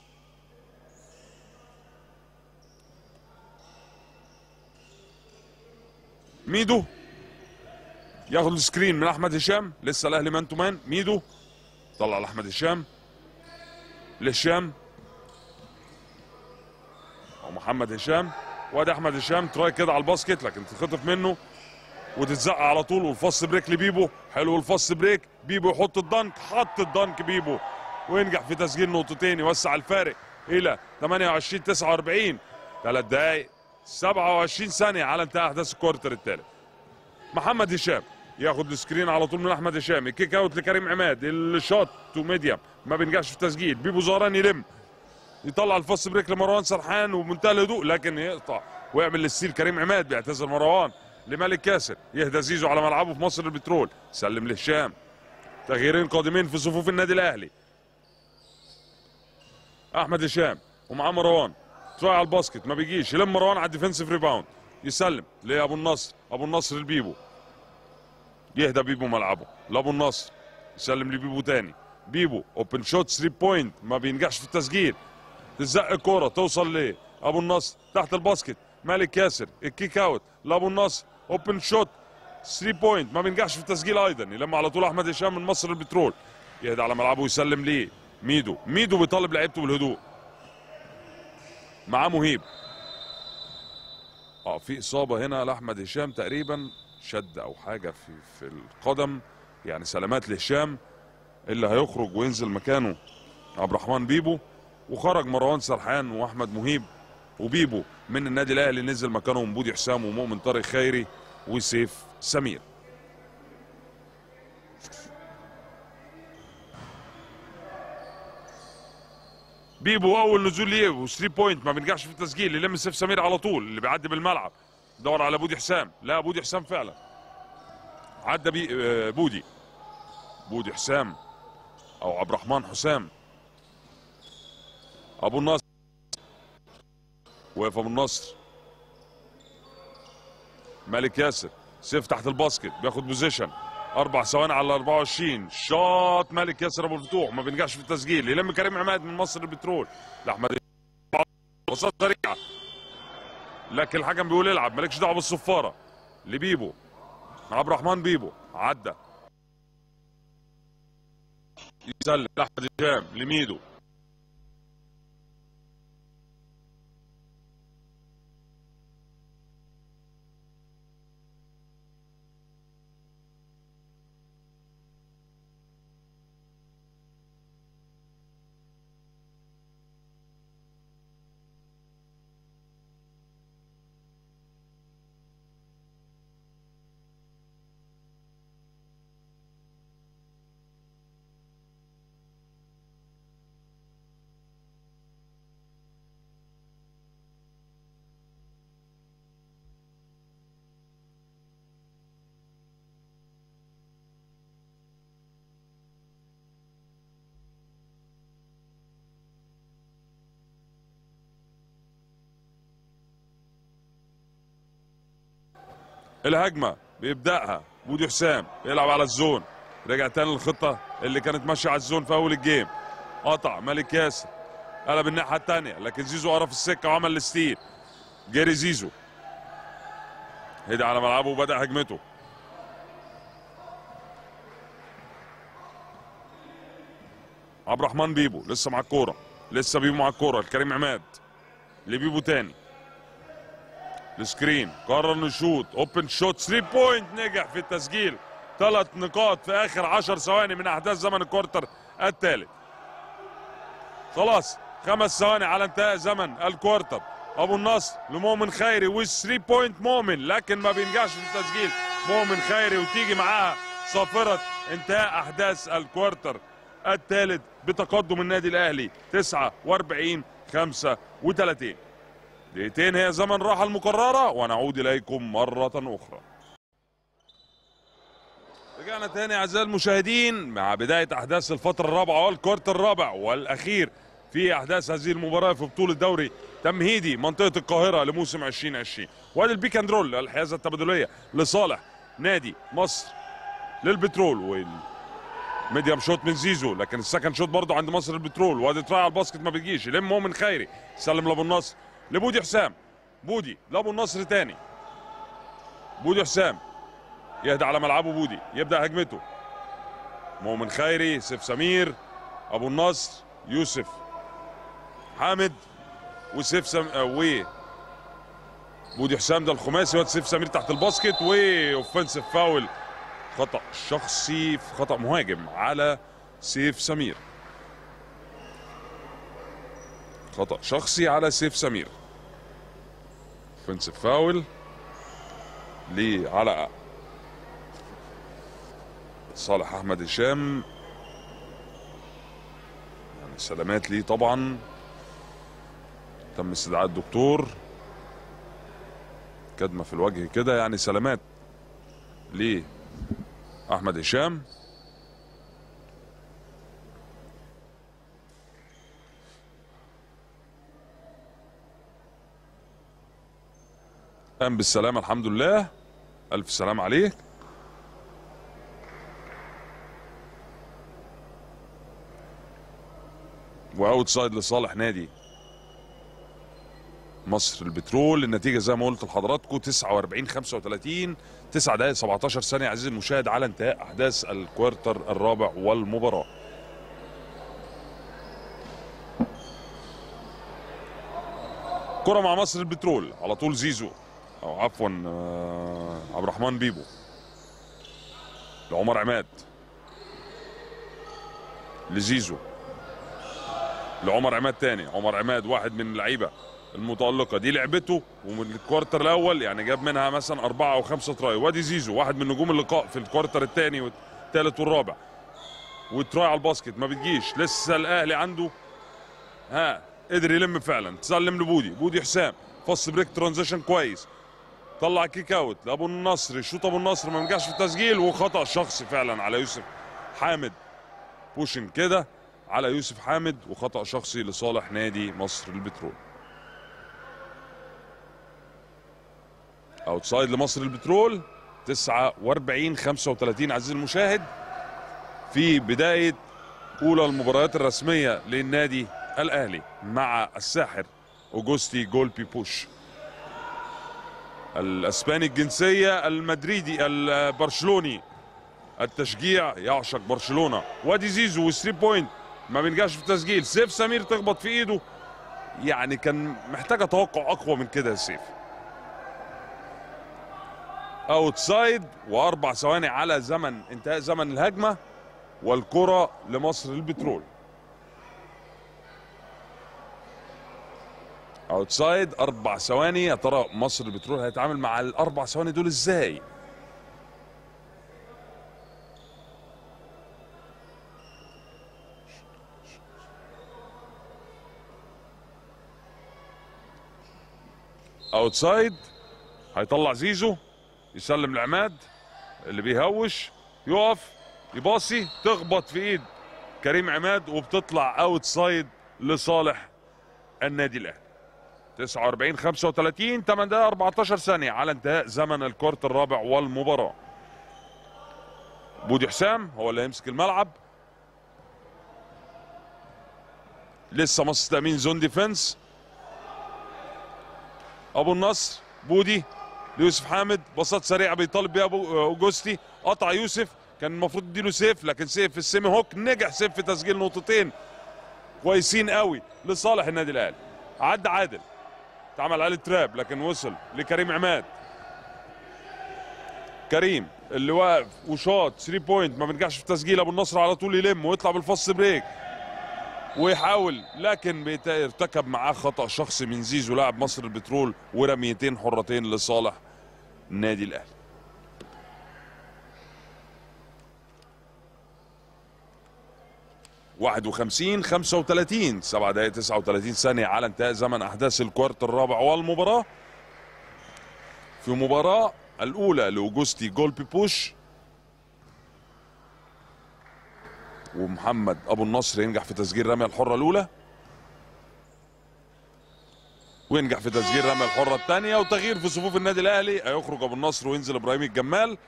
ميدو ياخد السكرين من احمد هشام لسه الاهلي مان تو مان ميدو طلع لاحمد هشام لهشام او محمد هشام وادي احمد هشام تراي كده على الباسكت لكن تتخطف منه وتتزق على طول والفص بريك لبيبو حلو الفص بريك بيبو يحط الدنك حط الدنك بيبو وينجح في تسجيل نقطتين يوسع الفارق الى 28 49 ثلاث دقائق 27 ثانيه على انتهاء احداث الكوارتر الثالث محمد هشام ياخد السكرين على طول من احمد هشام الكيك اوت لكريم عماد الشوت تو ميديم ما بينجحش في التسجيل بيبو زهران يلم يطلع الفص بريك لمروان سرحان وبمنتهى الهدوء لكن يقطع ويعمل الستيل كريم عماد بيعتذر مروان لمالك ياسر يهدى زيزو على ملعبه في مصر البترول سلم لهشام تغييرين قادمين في صفوف النادي الاهلي احمد هشام ومعاه مروان تراي على الباسكت ما بيجيش يلم مروان على الديفنسيف ريباوند يسلم لابو النصر ابو النصر البيبو يهدى بيبو ملعبه لابو النصر يسلم لبيبو تاني بيبو اوبن شوت 3 بوينت ما بينجحش في التسجيل تزق الكوره توصل ليه ابو النصر تحت الباسكت مالك ياسر الكيك اوت لابو النصر اوبن شوت 3 بوينت ما بينجحش في التسجيل ايضا يلم على طول احمد هشام من مصر البترول يهدى على ملعبه ويسلم ليه ميدو ميدو بيطالب لعيبته بالهدوء معاه مهيب اه في اصابه هنا لاحمد هشام تقريبا شد او حاجه في في القدم يعني سلامات لهشام اللي هيخرج وينزل مكانه عبد الرحمن بيبو وخرج مروان سرحان واحمد مهيب وبيبو من النادي الاهلي نزل مكانهم بودي حسام ومؤمن طارق خيري وسيف سمير بيبو اول نزول ليه و3 بوينت ما بينجحش في التسجيل يلم سيف سمير على طول اللي بيعدي بالملعب دور على بودي حسام لا بودي حسام فعلا عدى بي آه، بودي بودي حسام او عبد الرحمن حسام ابو النصر وقف ابو النصر مالك ياسر سيف تحت الباسكت بياخد بوزيشن اربع ثواني على 24 شاط مالك ياسر ابو الفتوح ما بينجحش في التسجيل يلم كريم عماد من مصر البترول لاحمد وسط سريعه لكن الحكم بيقول العب مالكش دعوه بالصفاره لبيبو عبد الرحمن بيبو عدى يسلم لاحمد هشام لميدو الهجمه بيبداها بودي حسام بيلعب على الزون رجع تاني للخطه اللي كانت ماشيه على الزون في اول الجيم قطع ملك ياسر قلب الناحيه الثانيه لكن زيزو قرا في السكه وعمل الستيل جري زيزو هدي على ملعبه وبدا هجمته عبد الرحمن بيبو لسه مع الكوره لسه بيبو مع الكوره الكريم عماد لبيبو تاني السكرين قرر انه يشوط اوبن شوت 3 بوينت نجح في التسجيل ثلاث نقاط في اخر 10 ثواني من احداث زمن الكوارتر الثالث خلاص خمس ثواني على انتهاء زمن الكوارتر ابو النصر لمؤمن خيري و 3 بوينت مؤمن لكن ما بينجحش في التسجيل مؤمن خيري وتيجي معاها صافره انتهاء احداث الكوارتر الثالث بتقدم النادي الاهلي 49 35 دقيقتين هي زمن راحة المقررة ونعود إليكم مرة أخرى رجعنا تاني أعزائي المشاهدين مع بداية أحداث الفترة الرابعة والكوارت الرابع والأخير في أحداث هذه المباراة في بطولة دوري تمهيدي منطقة القاهرة لموسم 2020 وادي البيك اند رول الحيازة التبادلية لصالح نادي مصر للبترول وال ميديم شوت من زيزو لكن السكند شوت برضه عند مصر البترول وادي تراي على الباسكت ما بيجيش يلم مؤمن خيري سلم لابو النصر لبودي حسام بودي لابو النصر تاني بودي حسام يهدى على ملعبه بودي يبدا هجمته مؤمن خيري سيف سمير ابو النصر يوسف حامد وسيف سم... آه، و بودي حسام ده الخماسي واد سيف سمير تحت الباسكت واوفنسيف فاول خطا شخصي في خطا مهاجم على سيف سمير خطا شخصي على سيف سمير اوفنسيف فاول ليه على صالح احمد هشام يعني سلامات ليه طبعا تم استدعاء الدكتور كدمه في الوجه كده يعني سلامات ليه احمد هشام قام بالسلامة الحمد لله ألف سلام عليك واوت سايد لصالح نادي مصر البترول النتيجة زي ما قلت لحضراتكم 49 35 9 دقائق 17 ثانية عزيزي المشاهد على انتهاء أحداث الكوارتر الرابع والمباراة كرة مع مصر البترول على طول زيزو او عفوا آه، عبد الرحمن بيبو لعمر عماد لزيزو لعمر عماد تاني عمر عماد واحد من اللعيبه المتالقه دي لعبته ومن الكوارتر الاول يعني جاب منها مثلا اربعه او خمسه تراي وادي زيزو واحد من نجوم اللقاء في الكوارتر الثاني والثالث والرابع وتراي على الباسكت ما بتجيش لسه الاهلي عنده ها قدر يلم فعلا تسلم لبودي بودي حسام فص بريك ترانزيشن كويس طلع كيك اوت لابو النصر يشوط ابو النصر ما نجحش في التسجيل وخطا شخصي فعلا على يوسف حامد بوشن كده على يوسف حامد وخطا شخصي لصالح نادي مصر البترول اوتسايد لمصر البترول 49 35 عزيزي المشاهد في بدايه اولى المباريات الرسميه للنادي الاهلي مع الساحر اوجوستي جولبي بوش الاسباني الجنسيه المدريدي البرشلوني التشجيع يعشق برشلونه وادي زيزو وثري بوينت ما بينجحش في التسجيل سيف سمير تخبط في ايده يعني كان محتاجه توقع اقوى من كده يا سيف اوتسايد واربع ثواني على زمن انتهاء زمن الهجمه والكره لمصر البترول اوتسايد اربع ثواني يا ترى مصر البترول هيتعامل مع الاربع ثواني دول ازاي اوتسايد هيطلع زيزو يسلم لعماد اللي بيهوش يقف يباصي تخبط في ايد كريم عماد وبتطلع اوتسايد لصالح النادي الاهلي 49 35 8 دقائق 14 ثانيه على انتهاء زمن الكورت الرابع والمباراه بودي حسام هو اللي هيمسك الملعب لسه مصر تامين زون ديفنس ابو النصر بودي ليوسف حامد بساط سريعه بيطالب بيها ابو اوجوستي قطع يوسف كان المفروض يديله سيف لكن سيف في السيمي هوك نجح سيف في تسجيل نقطتين كويسين قوي لصالح النادي الاهلي عدى عادل اتعمل عليه تراب لكن وصل لكريم عماد كريم اللي واقف وشاط 3 بوينت ما بينجحش في التسجيل ابو النصر على طول يلم ويطلع بالفص بريك ويحاول لكن بيت- ارتكب معاه خطا شخصي من زيزو لاعب مصر البترول ورميتين حرتين لصالح النادي الاهلي واحد وخمسين خمسة وثلاثين سبعة دقائق تسعة وثلاثين ثانية على انتهاء زمن أحداث الكوارت الرابع والمباراة في مباراة الأولى لأوجوستي جولبي بوش ومحمد أبو النصر ينجح في تسجيل رمية الحرة الأولى وينجح في تسجيل رمية الحرة الثانية وتغيير في صفوف النادي الأهلي هيخرج أبو النصر وينزل إبراهيم الجمال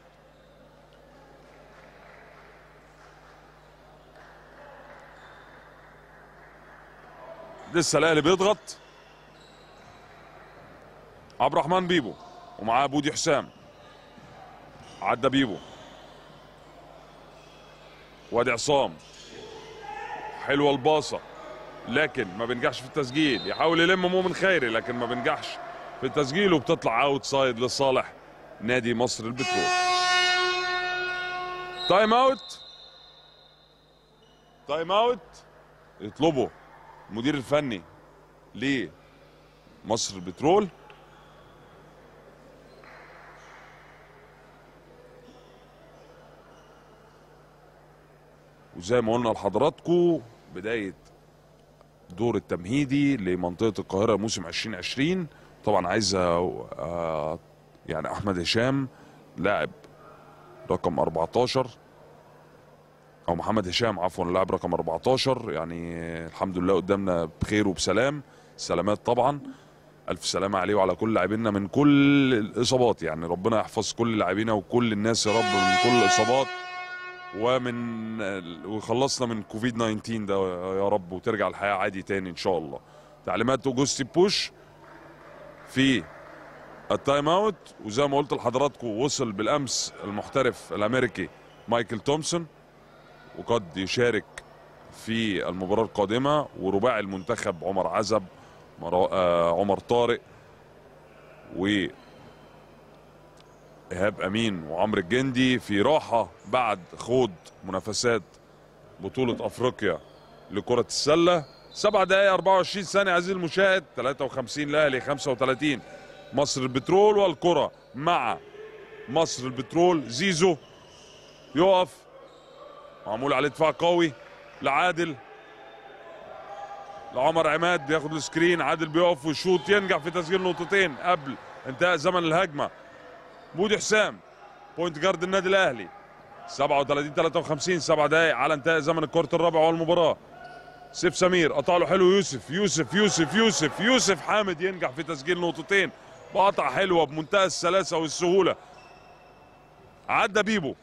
لسه الاهلي بيضغط عبد الرحمن بيبو ومعاه بودي حسام عدى بيبو وادي عصام حلوه الباصه لكن ما بينجحش في التسجيل يحاول يلم مؤمن خيري لكن ما بينجحش في التسجيل وبتطلع اوت سايد لصالح نادي مصر البترول تايم اوت تايم اوت يطلبه المدير الفني لمصر البترول وزي ما قلنا لحضراتكم بداية دور التمهيدي لمنطقة القاهرة موسم 2020 طبعا عايز أ- أ- يعني أحمد هشام لاعب رقم 14 او محمد هشام عفوا اللاعب رقم 14 يعني الحمد لله قدامنا بخير وبسلام سلامات طبعا الف سلامه عليه وعلى كل لاعبينا من كل الاصابات يعني ربنا يحفظ كل لاعبينا وكل الناس يا رب من كل الاصابات ومن وخلصنا من كوفيد 19 ده يا رب وترجع الحياه عادي تاني ان شاء الله تعليمات اوجوستي بوش في التايم اوت وزي ما قلت لحضراتكم وصل بالامس المحترف الامريكي مايكل تومسون وقد يشارك في المباراة القادمة ورباعي المنتخب عمر عزب مرا- آه، عمر طارق و إيهاب أمين وعمرو الجندي في راحة بعد خوض منافسات بطولة أفريقيا لكرة السلة 7 دقائق 24 ثانية عزيزي المشاهد 53 الأهلي 35 مصر البترول والكرة مع مصر البترول زيزو يقف معمول عليه دفاع قوي لعادل لعمر عماد بياخد السكرين عادل بيقف ويشوط ينجح في تسجيل نقطتين قبل انتهاء زمن الهجمة بودي حسام بوينت جارد النادي الأهلي 37 53 7 دقائق على انتهاء زمن الكورت الرابع والمباراة سيف سمير قطع له حلو يوسف يوسف يوسف يوسف يوسف حامد ينجح في تسجيل نقطتين بقطع حلوه بمنتهى السلاسه والسهوله عدى بيبو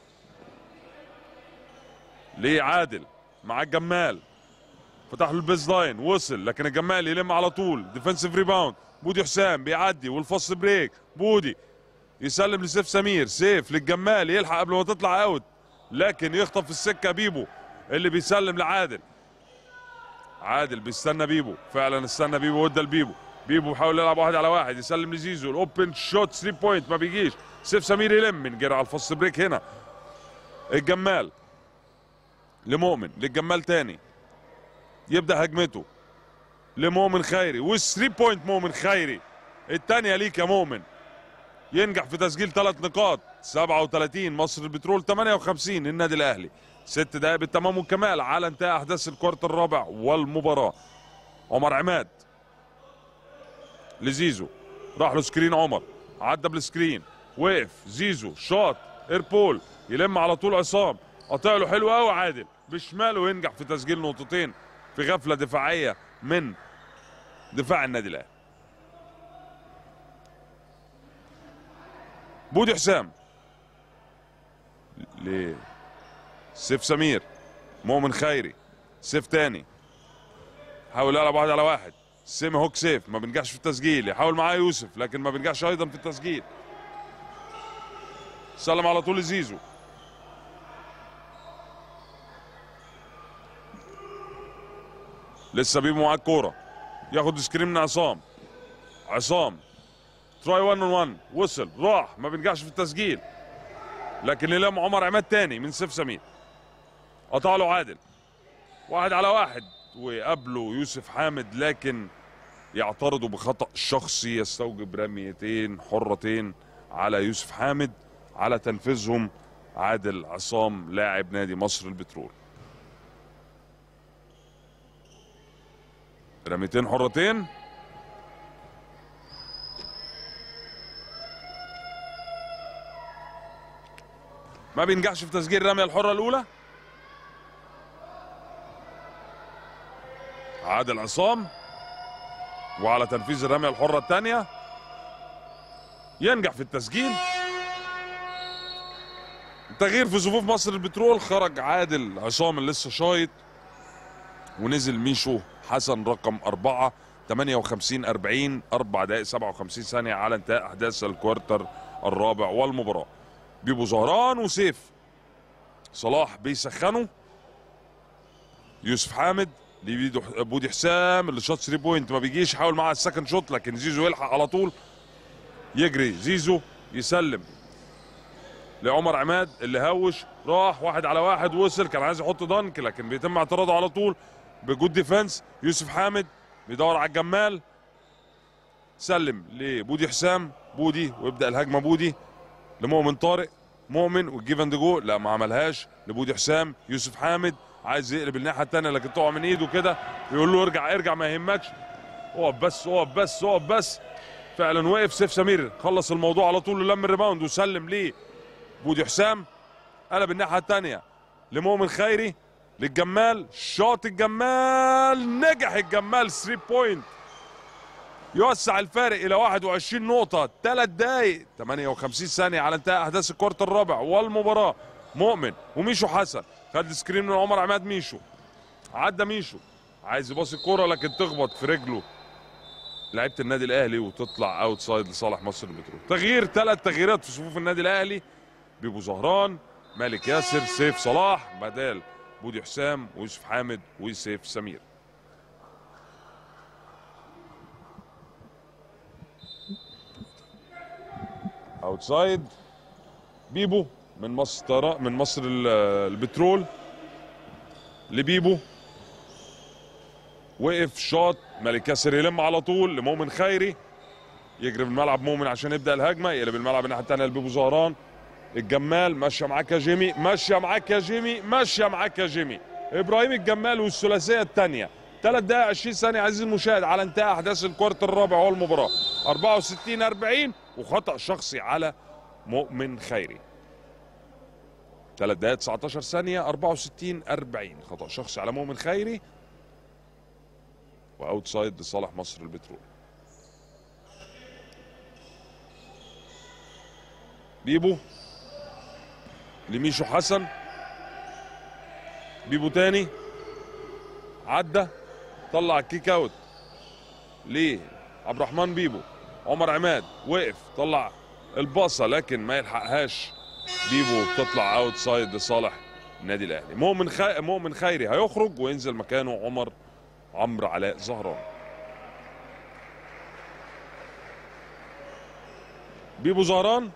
ليه عادل مع الجمال فتح له البيز لاين وصل لكن الجمال يلم على طول ديفensive ريباوند بودي حسام بيعدي والفاست بريك بودي يسلم لسيف سمير سيف للجمال يلحق قبل ما تطلع اوت لكن يخطف في السكه بيبو اللي بيسلم لعادل عادل بيستنى بيبو فعلا استنى بيبو وادى لبيبو بيبو بيحاول يلعب واحد على واحد يسلم لزيزو الاوبن شوت 3 بوينت ما بيجيش سيف سمير يلم من جرى على الفاست بريك هنا الجمال لمؤمن للجمال تاني يبدا هجمته لمؤمن خيري وال3 بوينت مؤمن خيري الثانيه ليك يا مؤمن ينجح في تسجيل ثلاث نقاط 37 مصر البترول 58 النادي الاهلي ست دقائق بالتمام والكمال على انتهاء احداث الكوارت الرابع والمباراه عمر عماد لزيزو راح له سكرين عمر عدى بالسكرين وقف زيزو شاط ايربول يلم على طول عصام قطع له حلو قوي عادل بشماله ينجح في تسجيل نقطتين في غفله دفاعيه من دفاع النادي الاهلي بودي حسام ل سيف سمير مؤمن خيري سيف تاني حاول يلعب واحد على واحد سيمي هوك سيف ما بينجحش في التسجيل يحاول معاه يوسف لكن ما بينجحش ايضا في التسجيل سلم على طول زيزو لسه بيبو معاه الكوره ياخد سكرين من عصام عصام تراي 1 اون 1 وصل راح ما بينجحش في التسجيل لكن يلم عمر عماد تاني من سيف سمير قطع له عادل واحد على واحد وقابله يوسف حامد لكن يعترضوا بخطأ شخصي يستوجب رميتين حرتين على يوسف حامد على تنفيذهم عادل عصام لاعب نادي مصر البترول رميتين حرتين ما بينجحش في تسجيل الرميه الحره الاولى عادل عصام وعلى تنفيذ الرميه الحره الثانيه ينجح في التسجيل تغيير في صفوف مصر البترول خرج عادل عصام اللي لسه شايط ونزل ميشو حسن رقم أربعة 58 40 4 دقائق 57 ثانية على انتهاء أحداث الكوارتر الرابع والمباراة بيبو زهران وسيف صلاح بيسخنوا يوسف حامد لبيدو بودي حسام اللي شاط 3 بوينت ما بيجيش حاول معاه السكند شوت لكن زيزو يلحق على طول يجري زيزو يسلم لعمر عماد اللي هوش راح واحد على واحد وصل كان عايز يحط دنك لكن بيتم اعتراضه على طول بجود ديفنس يوسف حامد بيدور على الجمال سلم لبودي حسام بودي ويبدا الهجمه بودي لمؤمن طارق مؤمن والجيف اند جو لا ما عملهاش لبودي حسام يوسف حامد عايز يقلب الناحيه الثانيه لكن تقع من ايده كده يقول له ارجع ارجع ما يهمكش اقف بس اقف بس اقف بس فعلا وقف سيف سمير خلص الموضوع على طول ولم الريباوند وسلم ليه بودي حسام قلب الناحيه الثانيه لمؤمن خيري للجمال شاط الجمال نجح الجمال 3 بوينت يوسع الفارق الى 21 نقطة 3 دقايق 58 ثانية على انتهاء احداث الكوارت الرابع والمباراة مؤمن وميشو حسن خد سكرين من عمر عماد ميشو عدى ميشو عايز يباصي الكورة لكن تخبط في رجله لعيبة النادي الاهلي وتطلع اوت سايد لصالح مصر البترول تغيير ثلاث تغييرات في صفوف النادي الاهلي بيبو زهران مالك ياسر سيف صلاح بدال بودي حسام ويوسف حامد وسيف سمير اوتسايد بيبو من مصر من مصر ال- البترول لبيبو وقف شاط ملك ياسر يلم على طول لمؤمن خيري يجري في الملعب مؤمن عشان يبدا الهجمه يقلب الملعب الناحيه الثانيه لبيبو زهران الجمال ماشيه معاك يا جيمي ماشيه معاك يا جيمي ماشيه معاك يا جيمي ابراهيم الجمال والثلاثيه الثانيه 3 دقائق 20 ثانيه عزيزي المشاهد على انتهاء احداث الكوارت الرابع والمباراه 64 40 وخطا شخصي على مؤمن خيري 3 دقائق 19 ثانيه 64 40 خطا شخصي على مؤمن خيري واوتسايد لصالح مصر البترول بيبو لميشو حسن بيبو تاني عدى طلع الكيك اوت ليه عبد الرحمن بيبو عمر عماد وقف طلع الباصه لكن ما يلحقهاش بيبو بتطلع اوت سايد لصالح النادي الاهلي مؤمن خي... مؤمن خيري هيخرج وينزل مكانه عمر عمرو علاء زهران بيبو زهران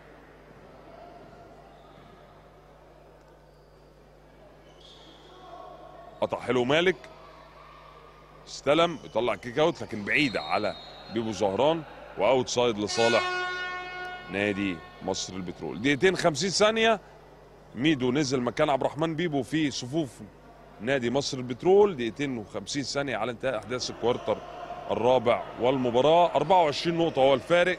قطع حلو مالك استلم يطلع كيك اوت لكن بعيده على بيبو زهران واوت سايد لصالح نادي مصر البترول دقيقتين 50 ثانيه ميدو نزل مكان عبد الرحمن بيبو في صفوف نادي مصر البترول دقيقتين و50 ثانيه على انتهاء احداث الكوارتر الرابع والمباراه 24 نقطه هو الفارق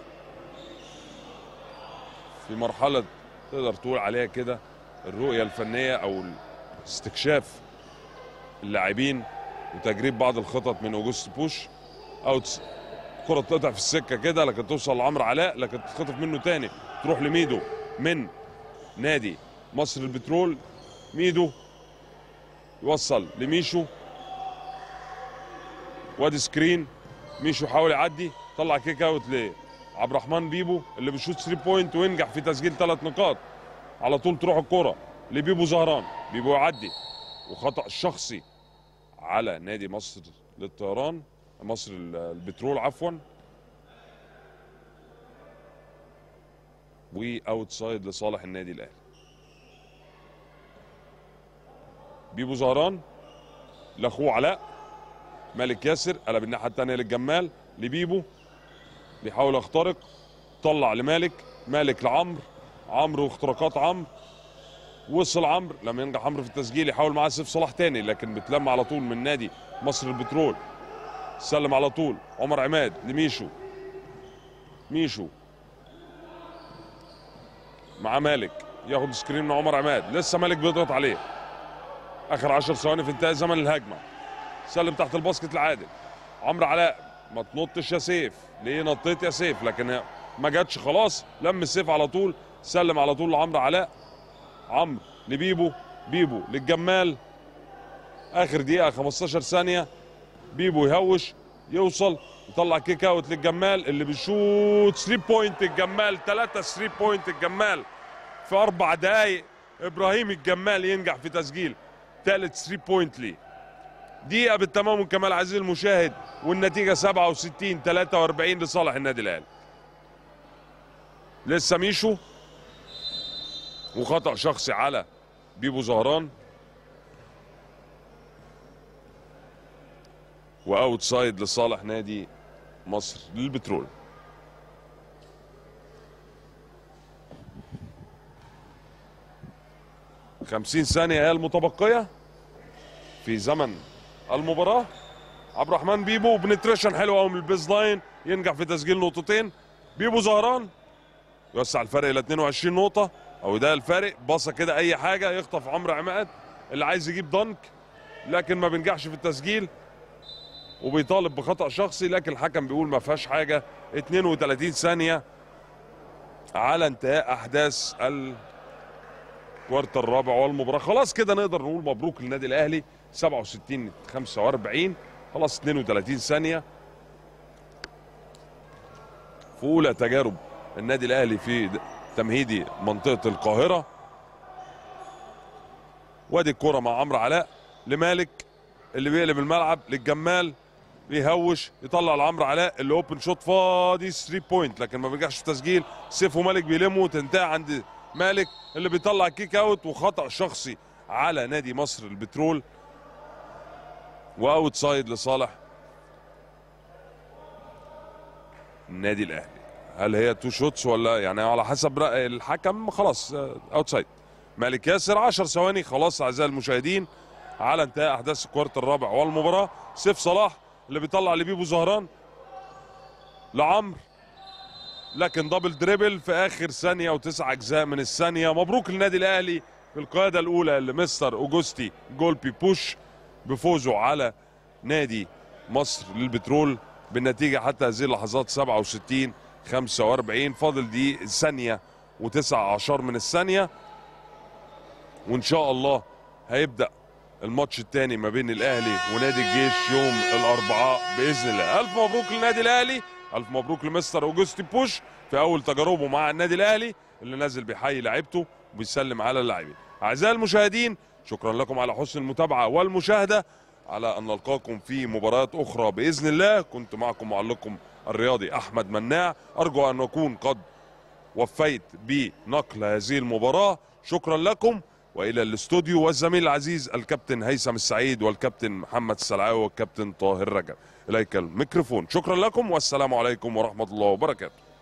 في مرحله تقدر تقول عليها كده الرؤيه الفنيه او استكشاف اللاعبين وتجريب بعض الخطط من اوجوست بوش او كرة تقطع في السكة كده لكن توصل لعمرو علاء لكن تتخطف منه تاني تروح لميدو من نادي مصر البترول ميدو يوصل لميشو وادي سكرين ميشو حاول يعدي طلع كيك اوت لعبد الرحمن بيبو اللي بيشوط 3 بوينت وينجح في تسجيل ثلاث نقاط على طول تروح الكرة لبيبو زهران بيبو يعدي وخطأ شخصي على نادي مصر للطيران مصر البترول عفوا واوت سايد لصالح النادي الاهلي بيبو زهران لاخوه علاء مالك ياسر قلب الناحيه الثانيه للجمال لبيبو بيحاول يخترق طلع لمالك مالك لعمرو عمرو واختراقات عمرو وصل عمرو لما ينجح عمرو في التسجيل يحاول معاه سيف صلاح تاني لكن بتلم على طول من نادي مصر البترول سلم على طول عمر عماد لميشو ميشو مع مالك ياخد سكرين من عمر عماد لسه مالك بيضغط عليه اخر 10 ثواني في انتهاء زمن الهجمه سلم تحت الباسكت العادل عمرو علاء ما تنطش يا سيف ليه نطيت يا سيف لكن ما جاتش خلاص لم السيف على طول سلم على طول لعمرو علاء عمرو لبيبو بيبو للجمال اخر دقيقه 15 ثانيه بيبو يهوش يوصل يطلع كيك اوت للجمال اللي بيشوت 3 بوينت الجمال 3 3 بوينت الجمال في اربع دقائق ابراهيم الجمال ينجح في تسجيل ثالث 3 بوينت ليه دقيقه بالتمام والكمال عزيزي المشاهد والنتيجه 67 43 لصالح النادي الاهلي لسه ميشو وخطا شخصي على بيبو زهران واوت سايد لصالح نادي مصر للبترول خمسين ثانية هي المتبقية في زمن المباراة عبد الرحمن بيبو بنتريشن حلو قوي من البيز لاين ينجح في تسجيل نقطتين بيبو زهران يوسع الفرق الى 22 نقطة او ده الفارق باصه كده اي حاجه يخطف عمرو عماد اللي عايز يجيب دنك لكن ما بينجحش في التسجيل وبيطالب بخطا شخصي لكن الحكم بيقول ما فيهاش حاجه 32 ثانيه على انتهاء احداث الكوارتر الرابع والمباراه خلاص كده نقدر نقول مبروك للنادي الاهلي 67 45 خلاص 32 ثانيه في اولى تجارب النادي الاهلي في تمهيدي منطقه القاهره وادي الكره مع عمرو علاء لمالك اللي بيقلب الملعب للجمال بيهوش يطلع لعمرو علاء اللي اوبن شوت فاضي 3 بوينت لكن ما بينجحش في تسجيل سيف ومالك بيلموا تنتهي عند مالك اللي بيطلع كيك اوت وخطا شخصي على نادي مصر البترول واوت سايد لصالح النادي الاهلي هل هي تو شوتس ولا يعني على حسب رأي الحكم خلاص اوت سايد مالك ياسر 10 ثواني خلاص اعزائي المشاهدين على انتهاء احداث الكوارت الرابع والمباراه سيف صلاح اللي بيطلع لبيبو زهران لعمرو لكن دبل دريبل في اخر ثانيه وتسع اجزاء من الثانيه مبروك للنادي الاهلي في القياده الاولى لمستر اوجوستي جولبي بوش بفوزه على نادي مصر للبترول بالنتيجه حتى هذه اللحظات 67 45 فاضل دي ثانيه وتسع اعشار من الثانيه وان شاء الله هيبدا الماتش الثاني ما بين الاهلي ونادي الجيش يوم الاربعاء باذن الله الف مبروك للنادي الاهلي الف مبروك لمستر اوجستي بوش في اول تجاربه مع النادي الاهلي اللي نازل بيحيي لعيبته وبيسلم على اللاعبين اعزائي المشاهدين شكرا لكم على حسن المتابعه والمشاهده على ان نلقاكم في مباريات اخرى باذن الله كنت معكم معلقكم الرياضي احمد مناع ارجو ان اكون قد وفيت بنقل هذه المباراه شكرا لكم والى الاستوديو والزميل العزيز الكابتن هيثم السعيد والكابتن محمد السلعاوي والكابتن طاهر رجب اليك الميكروفون شكرا لكم والسلام عليكم ورحمه الله وبركاته